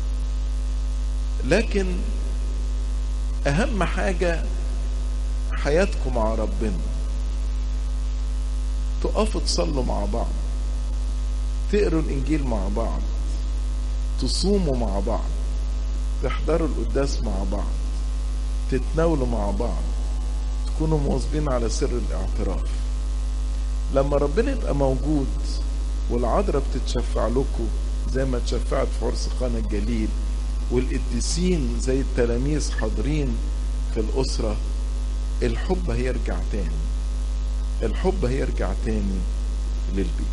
لكن أهم حاجة حياتكم مع ربنا تقفوا تصلوا مع بعض تقروا الإنجيل مع بعض تصوموا مع بعض تحضروا القداس مع بعض تتناولوا مع بعض تكونوا مواظبين على سر الاعتراف لما ربنا يبقى موجود والعذراء بتتشفع لكم زي ما اتشفعت في عرس قانا الجليل والقديسين زي التلاميذ حاضرين في الأسرة الحب هيرجع تاني الحب هيرجع تاني للبيت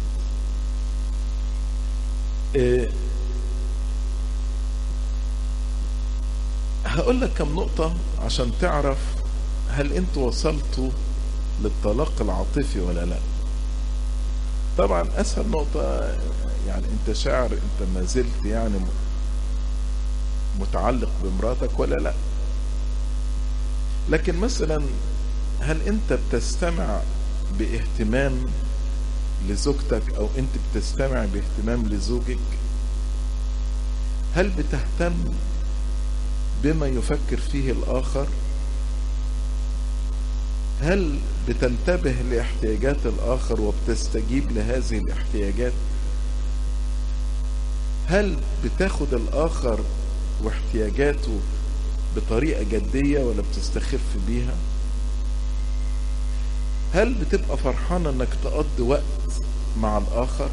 إيه هقول لك كم نقطة عشان تعرف هل انتوا وصلتوا للطلاق العاطفي ولا لا طبعا اسهل نقطة يعني انت شاعر انت ما زلت يعني متعلق بمراتك ولا لا لكن مثلا هل انت بتستمع باهتمام لزوجتك او انت بتستمع باهتمام لزوجك هل بتهتم بما يفكر فيه الاخر هل بتنتبه لاحتياجات الاخر وبتستجيب لهذه الاحتياجات هل بتاخد الاخر واحتياجاته بطريقه جديه ولا بتستخف بيها هل بتبقى فرحان انك تقضي وقت مع الاخر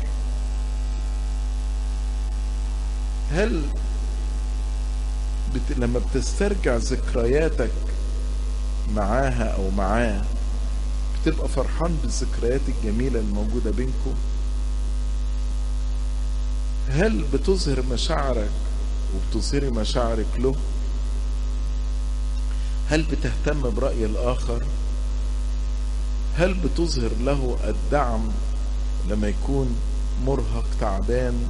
هل بت... لما بتسترجع ذكرياتك معاها او معاه بتبقى فرحان بالذكريات الجميلة الموجودة بينكم هل بتظهر مشاعرك وبتظهري مشاعرك له هل بتهتم برأي الآخر هل بتظهر له الدعم لما يكون مرهق تعبان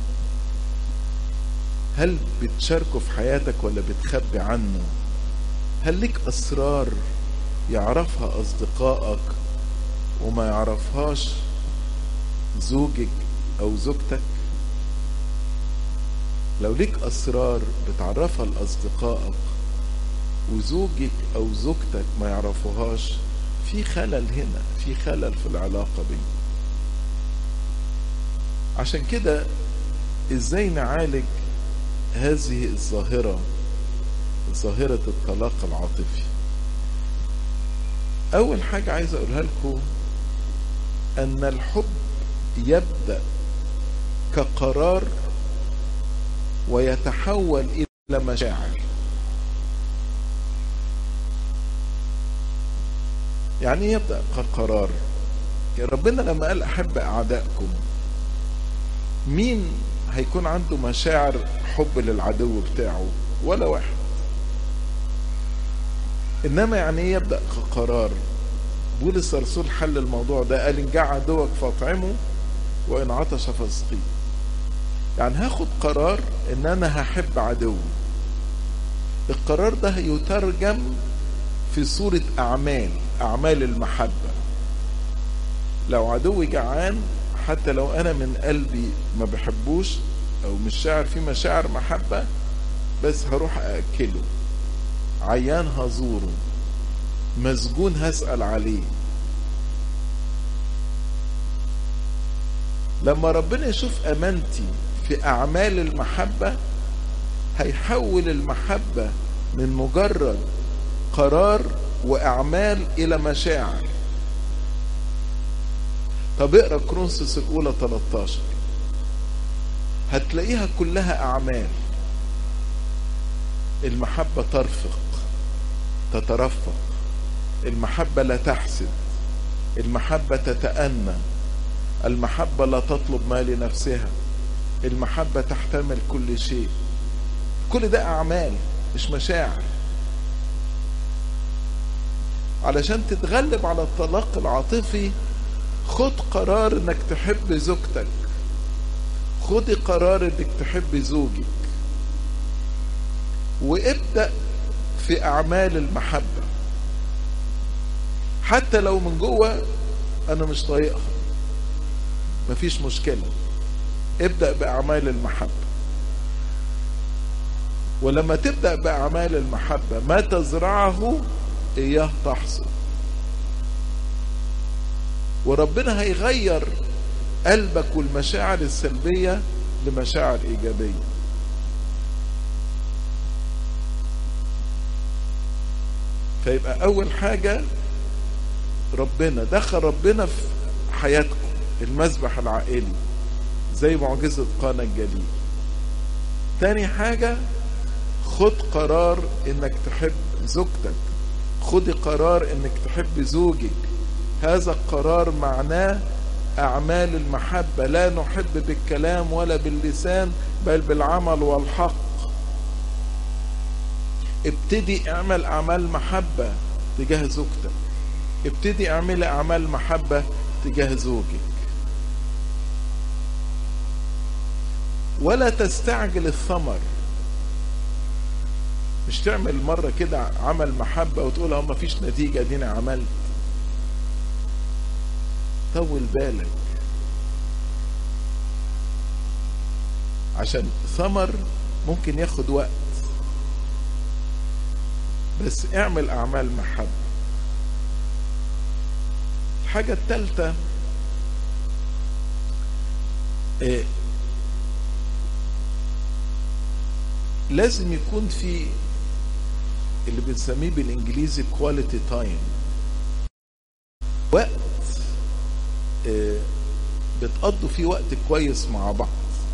هل بتشاركه في حياتك ولا بتخبي عنه هل لك أسرار يعرفها أصدقائك وما يعرفهاش زوجك أو زوجتك لو ليك أسرار بتعرفها لأصدقائك وزوجك أو زوجتك ما يعرفوهاش في خلل هنا في خلل في العلاقة بينكم عشان كده ازاي نعالج هذه الظاهرة ظاهرة الطلاق العاطفي أول حاجة عايز أقولها لكم أن الحب يبدأ كقرار ويتحول إلى مشاعر يعني يبدأ كقرار ربنا لما قال أحب أعدائكم مين هيكون عنده مشاعر حب للعدو بتاعه ولا واحد انما يعني ايه يبدا كقرار بولس الرسول حل الموضوع ده قال ان جاع عدوك فاطعمه وان عطش فاسقيه يعني هاخد قرار ان انا هحب عدوي القرار ده يترجم في صورة أعمال أعمال المحبة لو عدوي جعان حتى لو أنا من قلبي ما بحبوش أو مش شاعر فيه مشاعر محبة بس هروح أأكله عيان هزوره مسجون هسأل عليه لما ربنا يشوف أمانتي في أعمال المحبة هيحول المحبة من مجرد قرار وأعمال إلى مشاعر طب اقرا كرونسوس الأولى 13 هتلاقيها كلها أعمال المحبة ترفق تترفق المحبة لا تحسد المحبة تتأنى المحبة لا تطلب ما لنفسها المحبة تحتمل كل شيء كل ده أعمال مش مشاعر علشان تتغلب على الطلاق العاطفي خد قرار انك تحب زوجتك خدي قرار انك تحب زوجك وابدأ في أعمال المحبة حتى لو من جوه أنا مش طايقها مفيش مشكلة ابدأ بأعمال المحبة ولما تبدأ بأعمال المحبة ما تزرعه إياه تحصد وربنا هيغير قلبك والمشاعر السلبية لمشاعر إيجابية فيبقى أول حاجة ربنا دخل ربنا في حياتكم المسبح العائلي زي معجزة قانا الجليل تاني حاجة خد قرار انك تحب زوجتك خدي قرار انك تحب زوجك هذا القرار معناه اعمال المحبة لا نحب بالكلام ولا باللسان بل بالعمل والحق ابتدي اعمل اعمال محبة تجاه زوجتك ابتدي اعمل اعمال محبة تجاه زوجك ولا تستعجل الثمر مش تعمل مرة كده عمل محبة وتقول ما فيش نتيجة دينا عملت طول بالك عشان ثمر ممكن ياخد وقت بس اعمل اعمال محبة الحاجة الثالثة إيه لازم يكون في اللي بنسميه بالانجليزي كواليتي تايم وقت آه، بتقضوا فيه وقت كويس مع بعض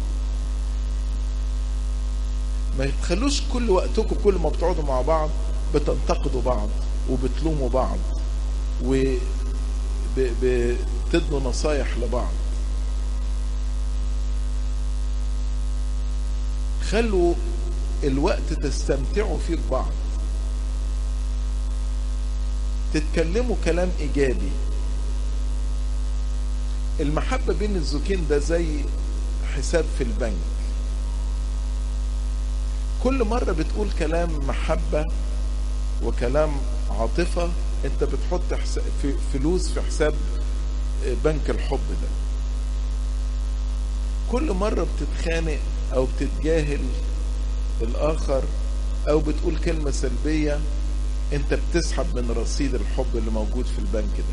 ما تخلوش كل وقتكم كل ما بتقعدوا مع بعض بتنتقدوا بعض وبتلوموا بعض وبتدوا نصايح لبعض خلوا الوقت تستمتعوا فيه ببعض تتكلموا كلام ايجابي المحبة بين الزوجين ده زي حساب في البنك كل مرة بتقول كلام محبة وكلام عاطفة انت بتحط حساب في فلوس في حساب بنك الحب ده كل مرة بتتخانق او بتتجاهل الاخر او بتقول كلمة سلبية انت بتسحب من رصيد الحب اللي موجود في البنك ده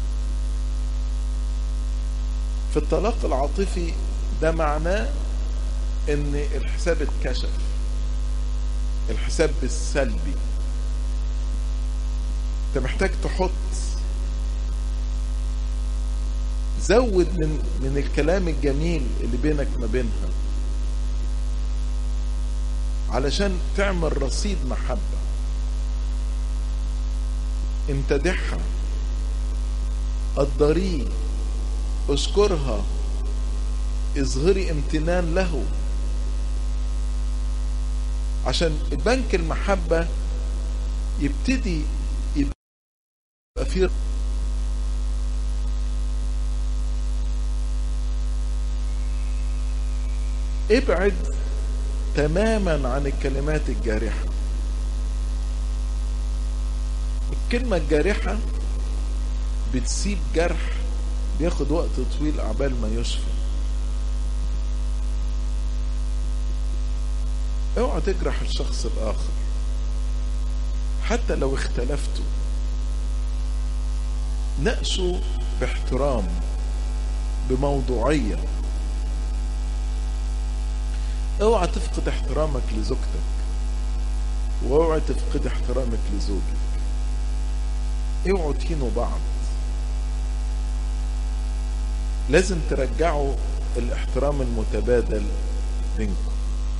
في الطلاق العاطفي ده معناه ان الحساب اتكشف الحساب بالسلبي انت محتاج تحط زود من من الكلام الجميل اللي بينك ما بينها علشان تعمل رصيد محبة امتدحها قدريه اشكرها اظهري امتنان له عشان بنك المحبة يبتدي يبقى فيه ابعد تماما عن الكلمات الجارحة الكلمة الجارحة بتسيب جرح بياخد وقت طويل عبال ما يشفى اوعى تجرح الشخص الاخر حتى لو اختلفتوا ناقشوا باحترام بموضوعيه اوعى تفقد احترامك لزوجتك واوعى تفقد احترامك لزوجك اوعوا تهينوا بعض لازم ترجعوا الاحترام المتبادل بينكم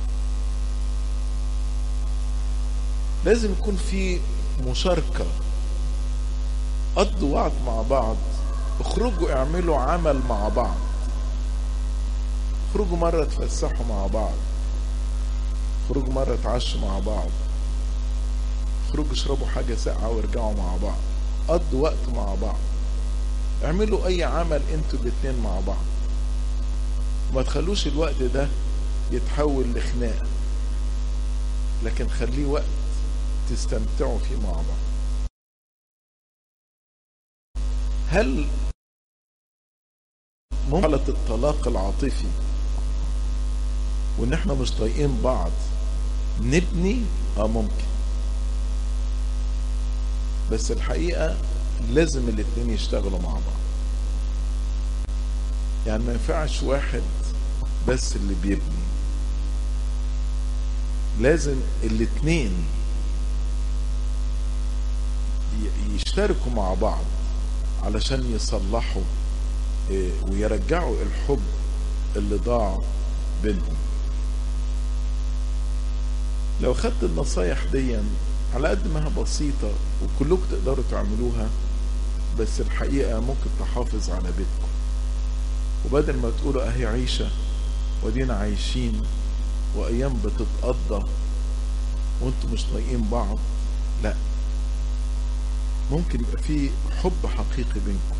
لازم يكون في مشاركة قضوا وقت مع بعض اخرجوا اعملوا عمل مع بعض اخرجوا مرة تفسحوا مع بعض اخرجوا مرة تعشوا مع بعض اخرجوا اشربوا حاجة ساقعة وارجعوا مع بعض قضوا وقت مع بعض اعملوا اي عمل انتوا الاتنين مع بعض ما تخلوش الوقت ده يتحول لخناق لكن خليه وقت تستمتعوا فيه مع بعض هل مرحلة الطلاق العاطفي وان احنا مش طايقين بعض نبني اه ممكن بس الحقيقة لازم الاتنين يشتغلوا مع بعض يعني ما ينفعش واحد بس اللي بيبني لازم الاتنين يشتركوا مع بعض علشان يصلحوا ويرجعوا الحب اللي ضاع بينهم لو خدت النصايح دي على قد ما هي بسيطة وكلكم تقدروا تعملوها بس الحقيقة ممكن تحافظ على بيتكم وبدل ما تقولوا اهي عيشة ودينا عايشين وايام بتتقضى وانتم مش طايقين بعض لا ممكن يبقى في حب حقيقي بينكم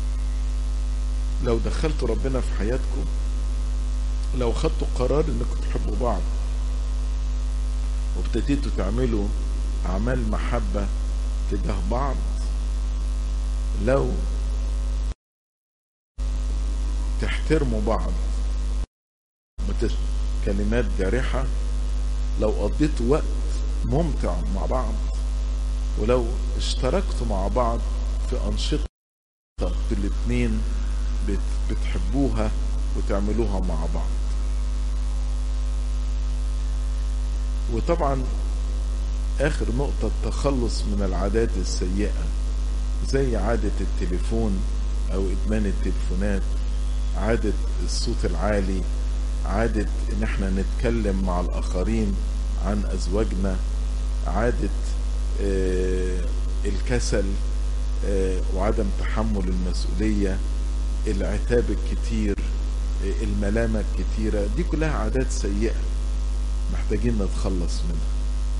لو دخلتوا ربنا في حياتكم لو خدتوا قرار انكم تحبوا بعض وابتديتوا تعملوا اعمال محبة تجاه بعض لو تحترموا بعض كلمات جارحة لو قضيتوا وقت ممتع مع بعض ولو اشتركتوا مع بعض في أنشطة الاتنين بتحبوها وتعملوها مع بعض وطبعا آخر نقطة التخلص من العادات السيئة زي عادة التليفون أو إدمان التليفونات عادة الصوت العالي عادة ان احنا نتكلم مع الاخرين عن ازواجنا عادة اه الكسل اه وعدم تحمل المسؤولية العتاب الكتير اه الملامة الكتيرة دي كلها عادات سيئة محتاجين نتخلص منها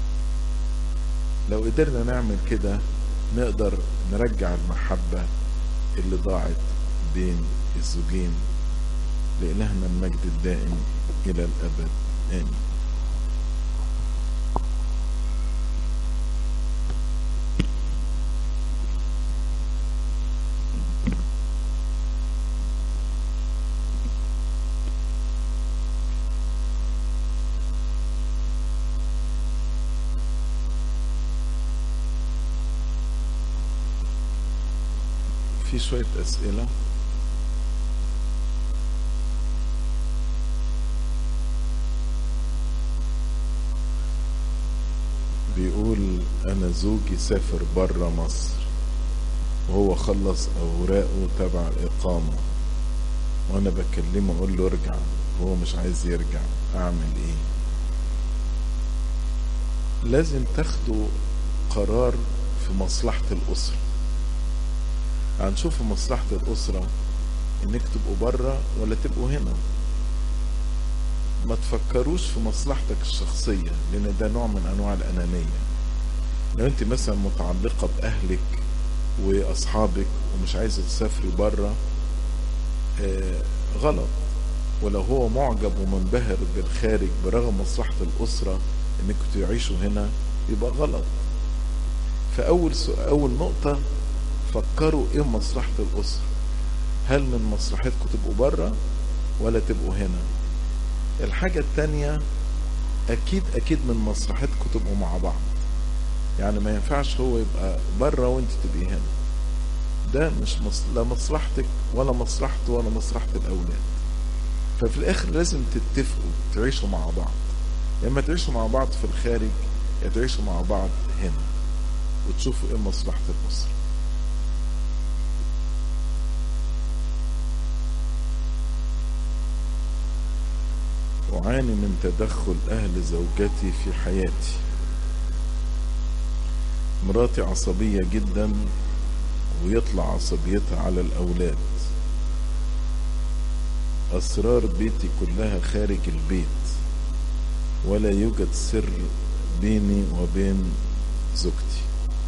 لو قدرنا نعمل كده نقدر نرجع المحبة اللي ضاعت بين الزوجين لإلهنا المجد الدائم إلى الأبد آمين في شوية أسئلة بيقول انا زوجي سافر بره مصر وهو خلص اوراقه تبع الاقامة وانا بكلمه اقول له ارجع وهو مش عايز يرجع اعمل ايه لازم تاخدوا قرار في مصلحة الاسرة هنشوف في مصلحة الاسرة انك تبقوا بره ولا تبقوا هنا ما تفكروش في مصلحتك الشخصية لأن ده نوع من أنواع الأنانية لو أنت مثلا متعلقة بأهلك وأصحابك ومش عايزة تسافري بره آه غلط ولو هو معجب ومنبهر بالخارج برغم مصلحة الأسرة إنك تعيشوا هنا يبقى غلط فأول أول نقطة فكروا إيه مصلحة الأسرة هل من مصلحتكم تبقوا بره ولا تبقوا هنا الحاجة التانية أكيد أكيد من مصلحتكم تبقوا مع بعض يعني ما ينفعش هو يبقى بره وانت تبقي هنا ده مش مص... لا مصلحتك ولا مصلحته ولا مصلحة الأولاد ففي الآخر لازم تتفقوا تعيشوا مع بعض يا اما تعيشوا مع بعض في الخارج يا تعيشوا مع بعض هنا وتشوفوا ايه مصلحة الأسرة أعاني من تدخل أهل زوجتي في حياتي مراتي عصبية جدا ويطلع عصبيتها على الأولاد أسرار بيتي كلها خارج البيت ولا يوجد سر بيني وبين زوجتي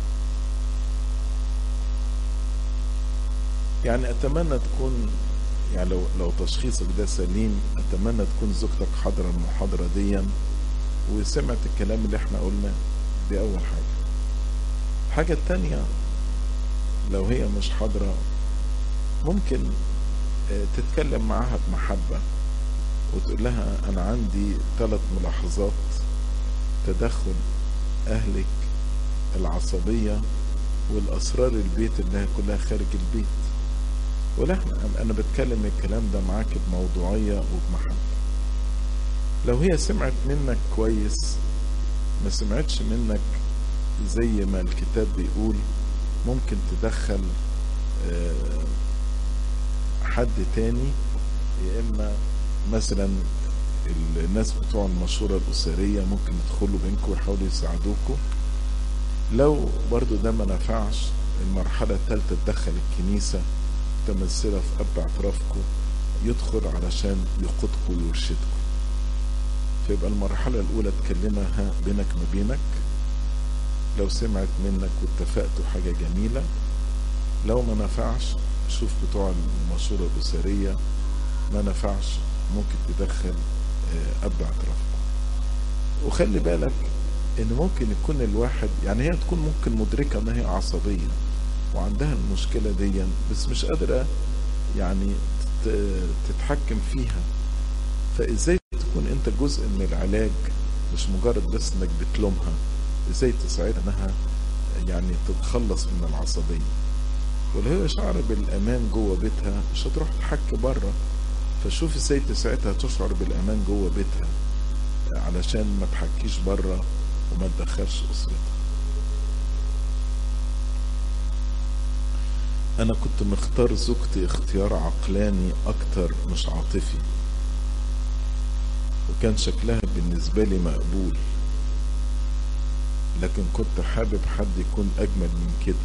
يعني أتمنى تكون يعني لو لو تشخيصك ده سليم اتمنى تكون زوجتك حاضره المحاضره دي وسمعت الكلام اللي احنا قلناه دي اول حاجه الحاجه التانية لو هي مش حاضره ممكن تتكلم معاها بمحبه وتقول لها انا عندي ثلاث ملاحظات تدخل اهلك العصبيه والاسرار البيت اللي هي كلها خارج البيت ولا انا بتكلم الكلام ده معاك بموضوعية وبمحبة لو هي سمعت منك كويس ما سمعتش منك زي ما الكتاب بيقول ممكن تدخل حد تاني يا اما مثلا الناس بتوع المشورة الأسرية ممكن يدخلوا بينكم ويحاولوا يساعدوكوا لو برضو ده ما نفعش المرحلة الثالثة تدخل الكنيسة متمثلة في أب اعترافكم يدخل علشان يقودكم ويرشدكم فيبقى المرحلة الأولى تكلمها بينك ما بينك لو سمعت منك واتفقتوا حاجة جميلة لو ما نفعش شوف بتوع المشورة الأسرية ما نفعش ممكن تدخل أب اعترافكم وخلي بالك ان ممكن يكون الواحد يعني هي تكون ممكن مدركة ان هي عصبية وعندها المشكلة دي بس مش قادرة يعني تتحكم فيها فازاي تكون انت جزء من العلاج مش مجرد بس انك بتلومها ازاي تساعدها انها يعني تتخلص من العصبية ولو هي شعر بالامان جوه بيتها مش هتروح تحكي بره فشوف ازاي تساعدها تشعر بالامان جوه بيتها علشان ما تحكيش بره وما تدخلش اسرتها انا كنت مختار زوجتي اختيار عقلاني اكتر مش عاطفي وكان شكلها بالنسبة لي مقبول لكن كنت حابب حد يكون اجمل من كده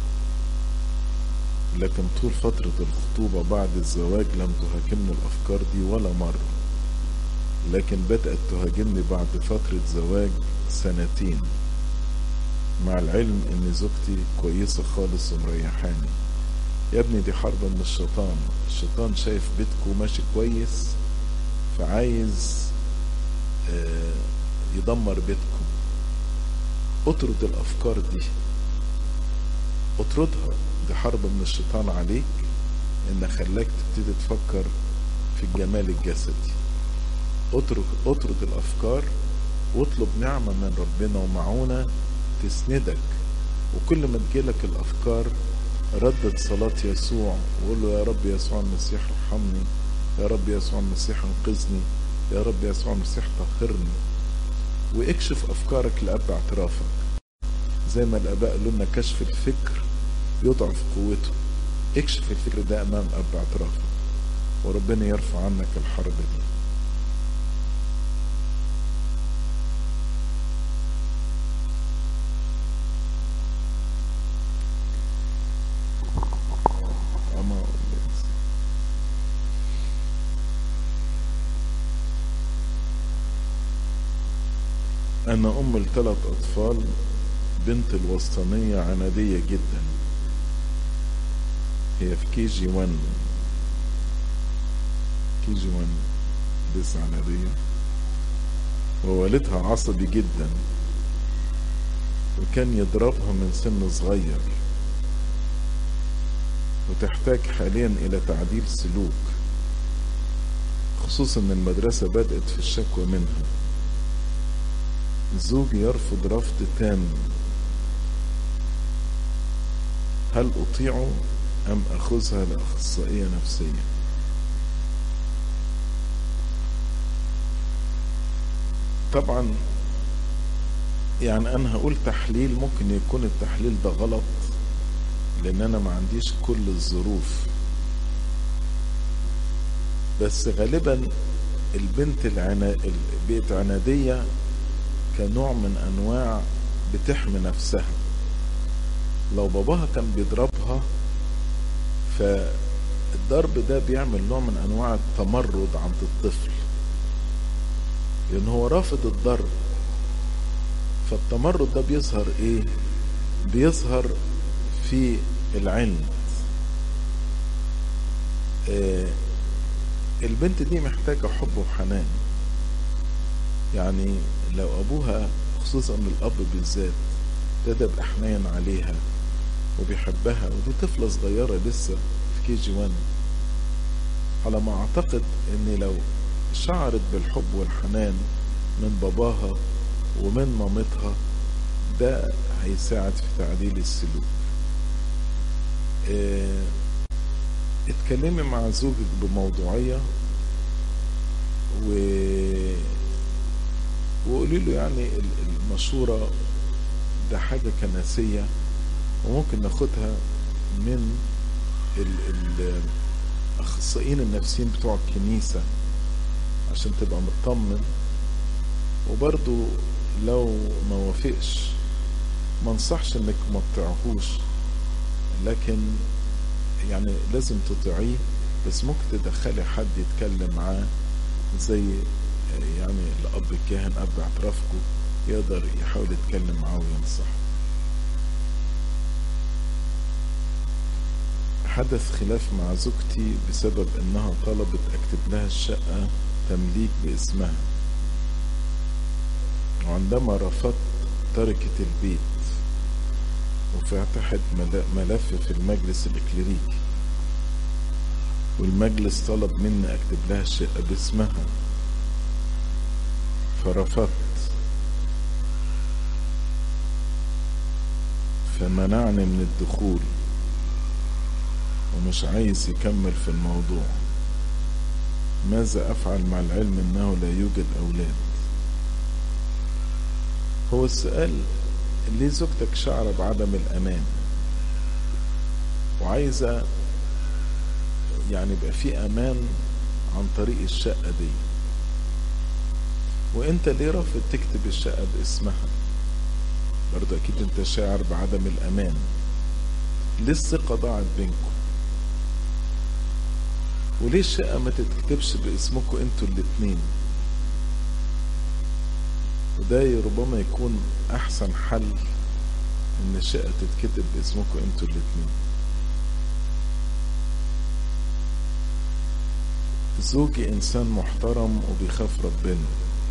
لكن طول فترة الخطوبة بعد الزواج لم تهاجمني الافكار دي ولا مرة لكن بدأت تهاجمني بعد فترة زواج سنتين مع العلم ان زوجتي كويسة خالص ومريحاني يا ابني دي حرب من الشيطان الشيطان شايف بيتكو ماشي كويس فعايز آه يدمر بيتكم اطرد الافكار دي اطردها دي حرب من الشيطان عليك ان خلاك تبتدي تفكر في الجمال الجسدي اترك اطرد الافكار واطلب نعمة من ربنا ومعونة تسندك وكل ما تجيلك الافكار ردد صلاة يسوع وقول له يا رب يسوع المسيح ارحمني يا رب يسوع المسيح انقذني يا رب يسوع المسيح طهرني واكشف افكارك لاب اعترافك زي ما الاباء قالوا لنا كشف الفكر يضعف قوته اكشف الفكر ده امام اب اعترافك وربنا يرفع عنك الحرب دي أنا أم لثلاث أطفال بنت الوسطانية عنادية جدا هي في كي جي 1 كي جي 1 لسه عنادية ووالدها عصبي جدا وكان يضربها من سن صغير وتحتاج حاليا إلى تعديل سلوك خصوصا ان المدرسة بدأت في الشكوى منها زوجي يرفض رفض تام هل أطيعه أم أخذها لأخصائية نفسية طبعا يعني أنا هقول تحليل ممكن يكون التحليل ده غلط لأن أنا ما عنديش كل الظروف بس غالبا البنت العنا... بقت عنادية كنوع من أنواع بتحمي نفسها لو باباها كان بيضربها فالضرب ده بيعمل نوع من أنواع التمرد عند الطفل لأن هو رافض الضرب فالتمرد ده بيظهر إيه؟ بيظهر في العند آه البنت دي محتاجة حب وحنان يعني لو أبوها خصوصا الأب بالذات ابتدى بحنان عليها وبيحبها ودي طفلة صغيرة لسه في كي جي 1 على ما أعتقد إن لو شعرت بالحب والحنان من باباها ومن مامتها ده هيساعد في تعديل السلوك اتكلمي مع زوجك بموضوعية و وقولي له يعني المشورة ده حاجة كنسية وممكن ناخدها من الأخصائيين النفسيين بتوع الكنيسة عشان تبقى مطمن وبرضو لو ما وافقش ما انصحش انك ما تطيعهوش لكن يعني لازم تطيعيه بس ممكن تدخلي حد يتكلم معاه زي يعني الاب الكاهن اب اعترافكم يقدر يحاول يتكلم معاه وينصحه حدث خلاف مع زوجتي بسبب انها طلبت اكتب لها الشقة تمليك باسمها وعندما رفضت تركت البيت وفتحت ملف في المجلس الإكليريكي والمجلس طلب مني أكتب لها الشقة باسمها فرفضت فمنعني من الدخول ومش عايز يكمل في الموضوع ماذا أفعل مع العلم أنه لا يوجد أولاد هو السؤال ليه زوجتك شعر بعدم الأمان وعايزة يعني يبقى في أمان عن طريق الشقة دي وانت ليه رافض تكتب الشقة باسمها برضه اكيد انت شاعر بعدم الامان ليه الثقة ضاعت بينكم وليه الشقة ما تتكتبش باسمكم انتوا الاتنين وده ربما يكون احسن حل ان الشقة تتكتب باسمكم انتوا الاتنين زوجي انسان محترم وبيخاف ربنا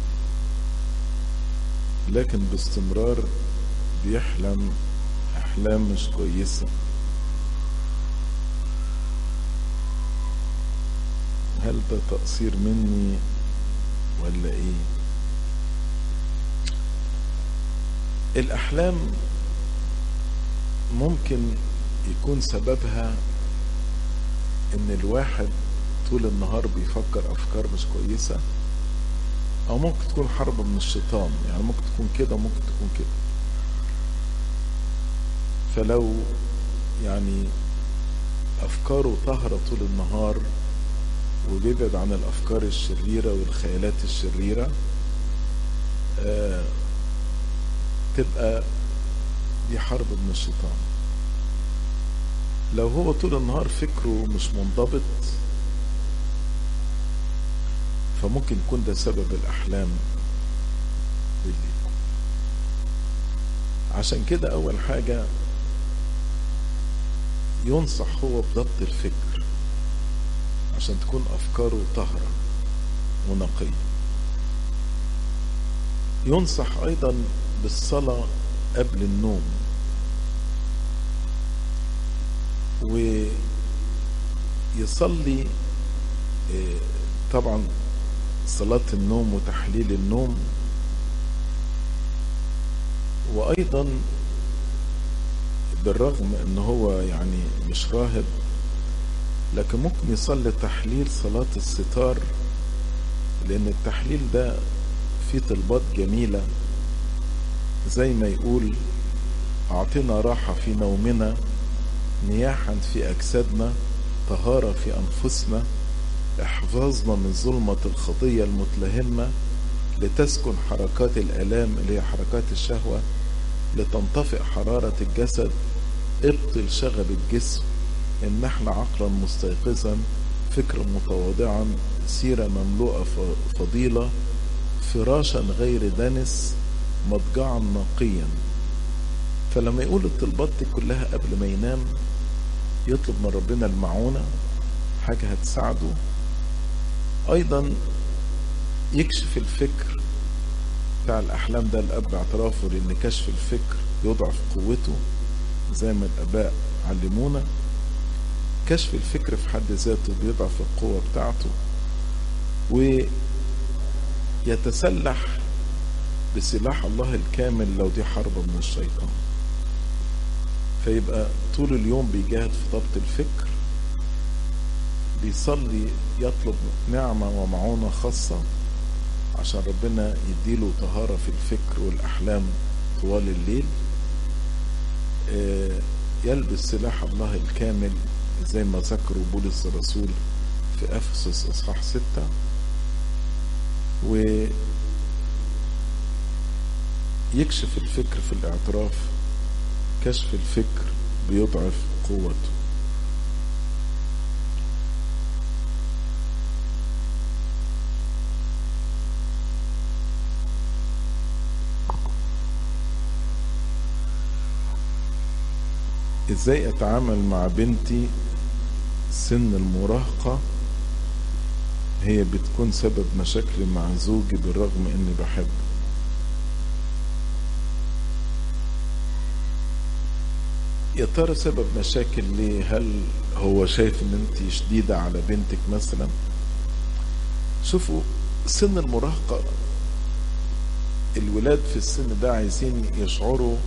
لكن باستمرار بيحلم احلام مش كويسة هل ده تقصير مني ولا ايه الاحلام ممكن يكون سببها ان الواحد طول النهار بيفكر افكار مش كويسة او ممكن تكون حرب من الشيطان يعني ممكن تكون كده وممكن تكون كده فلو يعني افكاره طاهرة طول النهار وبيبعد عن الافكار الشريرة والخيالات الشريرة آه تبقى دي حرب من الشيطان لو هو طول النهار فكره مش منضبط فممكن يكون ده سبب الأحلام بالليل عشان كده أول حاجة ينصح هو بضبط الفكر عشان تكون أفكاره طاهرة ونقية ينصح أيضا بالصلاة قبل النوم ويصلي طبعا صلاة النوم وتحليل النوم وأيضا بالرغم ان هو يعني مش راهب لكن ممكن يصلي تحليل صلاة الستار لأن التحليل ده فيه طلبات جميلة زي ما يقول أعطنا راحة في نومنا نياحا في أجسادنا طهارة في أنفسنا احفظنا من ظلمة الخطية المتلهمة لتسكن حركات الآلام اللي هي حركات الشهوة لتنطفئ حرارة الجسد ابطل شغب الجسم امنحنا عقلا مستيقظا فكرا متواضعا سيرة مملوءة فضيلة فراشا غير دنس مضجعا نقيا فلما يقول الطلبات دي كلها قبل ما ينام يطلب من ربنا المعونة حاجة هتساعده أيضا يكشف الفكر بتاع الأحلام ده الأب اعترافه لأن كشف الفكر يضعف قوته زي ما الآباء علمونا كشف الفكر في حد ذاته بيضعف القوة بتاعته ويتسلح بسلاح الله الكامل لو دي حرب من الشيطان فيبقى طول اليوم بيجاهد في ضبط الفكر بيصلي يطلب نعمة ومعونة خاصة عشان ربنا يديله طهارة في الفكر والأحلام طوال الليل يلبس سلاح الله الكامل زي ما ذكروا بولس الرسول في أفسس إصحاح ستة و يكشف الفكر في الاعتراف كشف الفكر بيضعف قوته ازاي اتعامل مع بنتي سن المراهقة هي بتكون سبب مشاكل مع زوجي بالرغم اني بحبه يا ترى سبب مشاكل ليه هل هو شايف ان انت شديدة على بنتك مثلا شوفوا سن المراهقة الولاد في السن ده عايزين يشعروا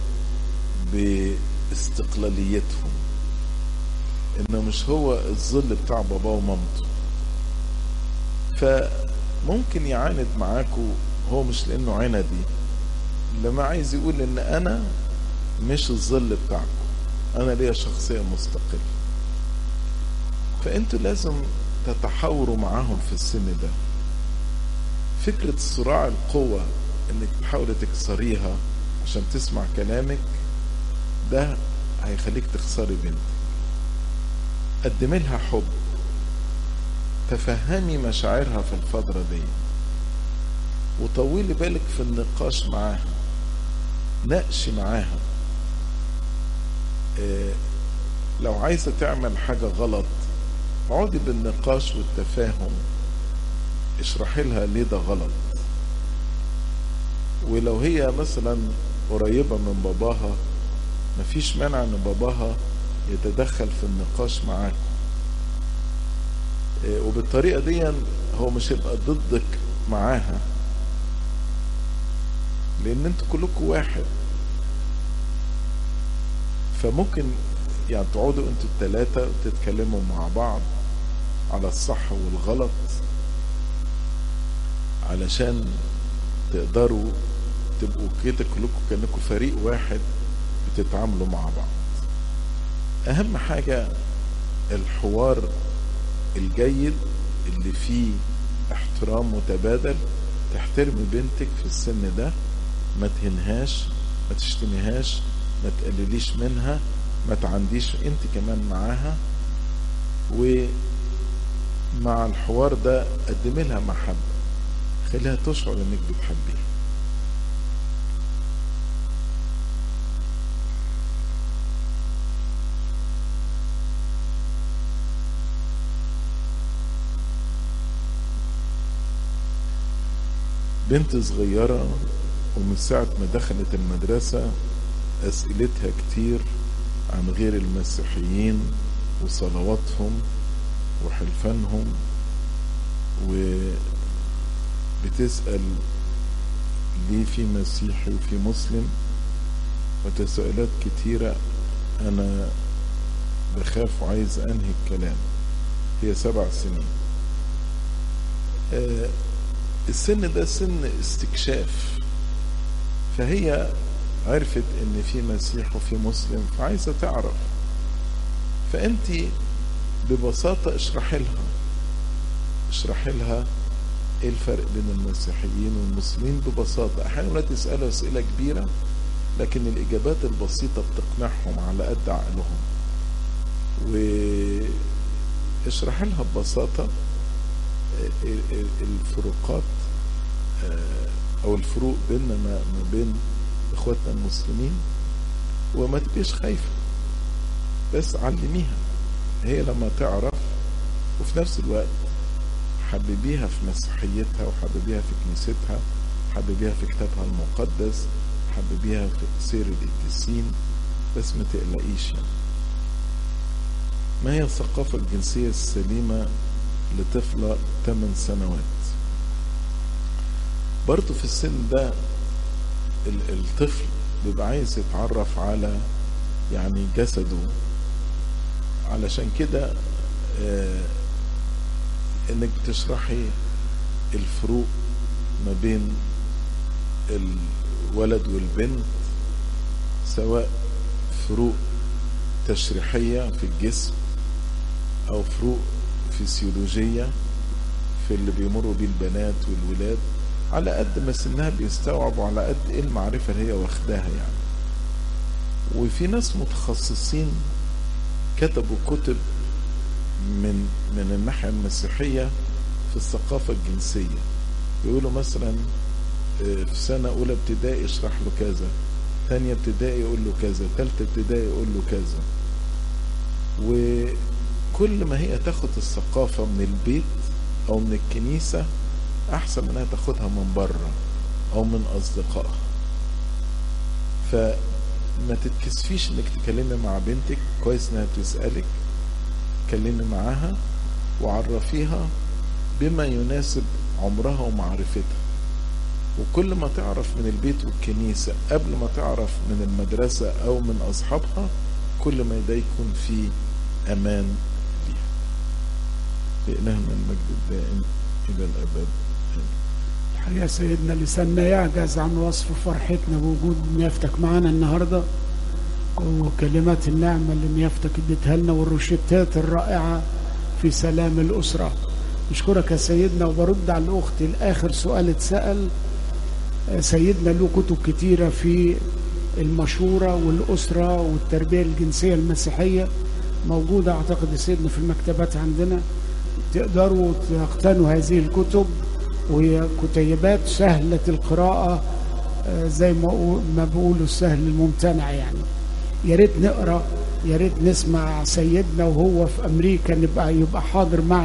باستقلاليتهم انه مش هو الظل بتاع باباه ومامته فممكن يعاند معاكوا هو مش لانه عندي لما عايز يقول ان انا مش الظل بتاعكم انا ليا شخصية مستقلة فانتوا لازم تتحاوروا معاهم في السن ده فكرة صراع القوة انك تحاولي تكسريها عشان تسمع كلامك ده هيخليك تخسري بنتك قدمي لها حب تفهمي مشاعرها في الفترة دي وطولي بالك في النقاش معاها ناقشي معاها إيه لو عايزة تعمل حاجة غلط اقعدي بالنقاش والتفاهم اشرحي لها ليه ده غلط ولو هي مثلا قريبة من باباها مفيش مانع ان باباها يتدخل في النقاش معاك إيه وبالطريقة دي هو مش هيبقى ضدك معاها لان انتوا كلكم واحد فممكن يعني تقعدوا انتوا التلاتة تتكلموا مع بعض على الصح والغلط علشان تقدروا تبقوا كده كلكم كأنكم فريق واحد بتتعاملوا مع بعض اهم حاجة الحوار الجيد اللي فيه احترام متبادل تحترمي بنتك في السن ده ما تهنهاش ما تشتميهاش ما تقلليش منها ما تعنديش انت كمان معاها ومع الحوار ده قدمي لها محبة خليها تشعر انك بتحبيها بنت صغيرة ومن ساعة ما دخلت المدرسة أسئلتها كتير عن غير المسيحيين وصلواتهم وحلفانهم وبتسأل ليه في مسيحي وفي مسلم وتساؤلات كتيرة أنا بخاف وعايز أنهي الكلام هي سبع سنين آه السن ده سن استكشاف فهي عرفت ان في مسيح وفي مسلم فعايزة تعرف فانت ببساطة اشرحي لها اشرحي لها ايه الفرق بين المسيحيين والمسلمين ببساطة احيانا ولاد يسألوا اسئلة كبيرة لكن الاجابات البسيطة بتقنعهم على قد عقلهم واشرحي لها ببساطة الفروقات او الفروق بيننا ما بين اخواتنا المسلمين وما تبقيش خايفة بس علميها هي لما تعرف وفي نفس الوقت حببيها في مسيحيتها وحببيها في كنيستها حببيها في كتابها المقدس حببيها في سير القديسين بس ما تقلقيش يعني ما هي الثقافة الجنسية السليمة لطفلة 8 سنوات برضه في السن ده الطفل بيبقى عايز يتعرف على يعني جسده علشان كده انك بتشرحي الفروق ما بين الولد والبنت سواء فروق تشريحية في الجسم او فروق فسيولوجية في اللي بيمروا بيه البنات والولاد على قد ما سنها بيستوعب وعلى قد ايه المعرفة اللي هي واخداها يعني وفي ناس متخصصين كتبوا كتب من من الناحية المسيحية في الثقافة الجنسية يقولوا مثلا في سنة أولى ابتدائي اشرح له كذا ثانية ابتدائي يقول له كذا ثالثة ابتدائي يقول له كذا وكل ما هي تاخد الثقافة من البيت أو من الكنيسة أحسن منها تاخدها من بره أو من أصدقائها فما تتكسفيش إنك تكلمي مع بنتك كويس إنها بتسألك كلمي معاها وعرفيها بما يناسب عمرها ومعرفتها وكل ما تعرف من البيت والكنيسة قبل ما تعرف من المدرسة أو من أصحابها كل ما ده يكون في أمان ليها لإلهنا المجد الدائم إلى الأبد الحقيقة سيدنا لساننا يعجز عن وصف فرحتنا بوجود نيافتك معانا النهاردة وكلمات النعمة اللي نيافتك اديتها لنا والروشتات الرائعة في سلام الأسرة نشكرك يا سيدنا وبرد على الأخت الآخر سؤال اتسأل سيدنا له كتب كتيرة في المشورة والأسرة والتربية الجنسية المسيحية موجودة أعتقد سيدنا في المكتبات عندنا تقدروا تقتنوا هذه الكتب وهي كتيبات سهلة القراءة زي ما بيقولوا السهل الممتنع يعني يا ريت نقرا يا ريت نسمع سيدنا وهو في امريكا نبقى يبقى حاضر معنا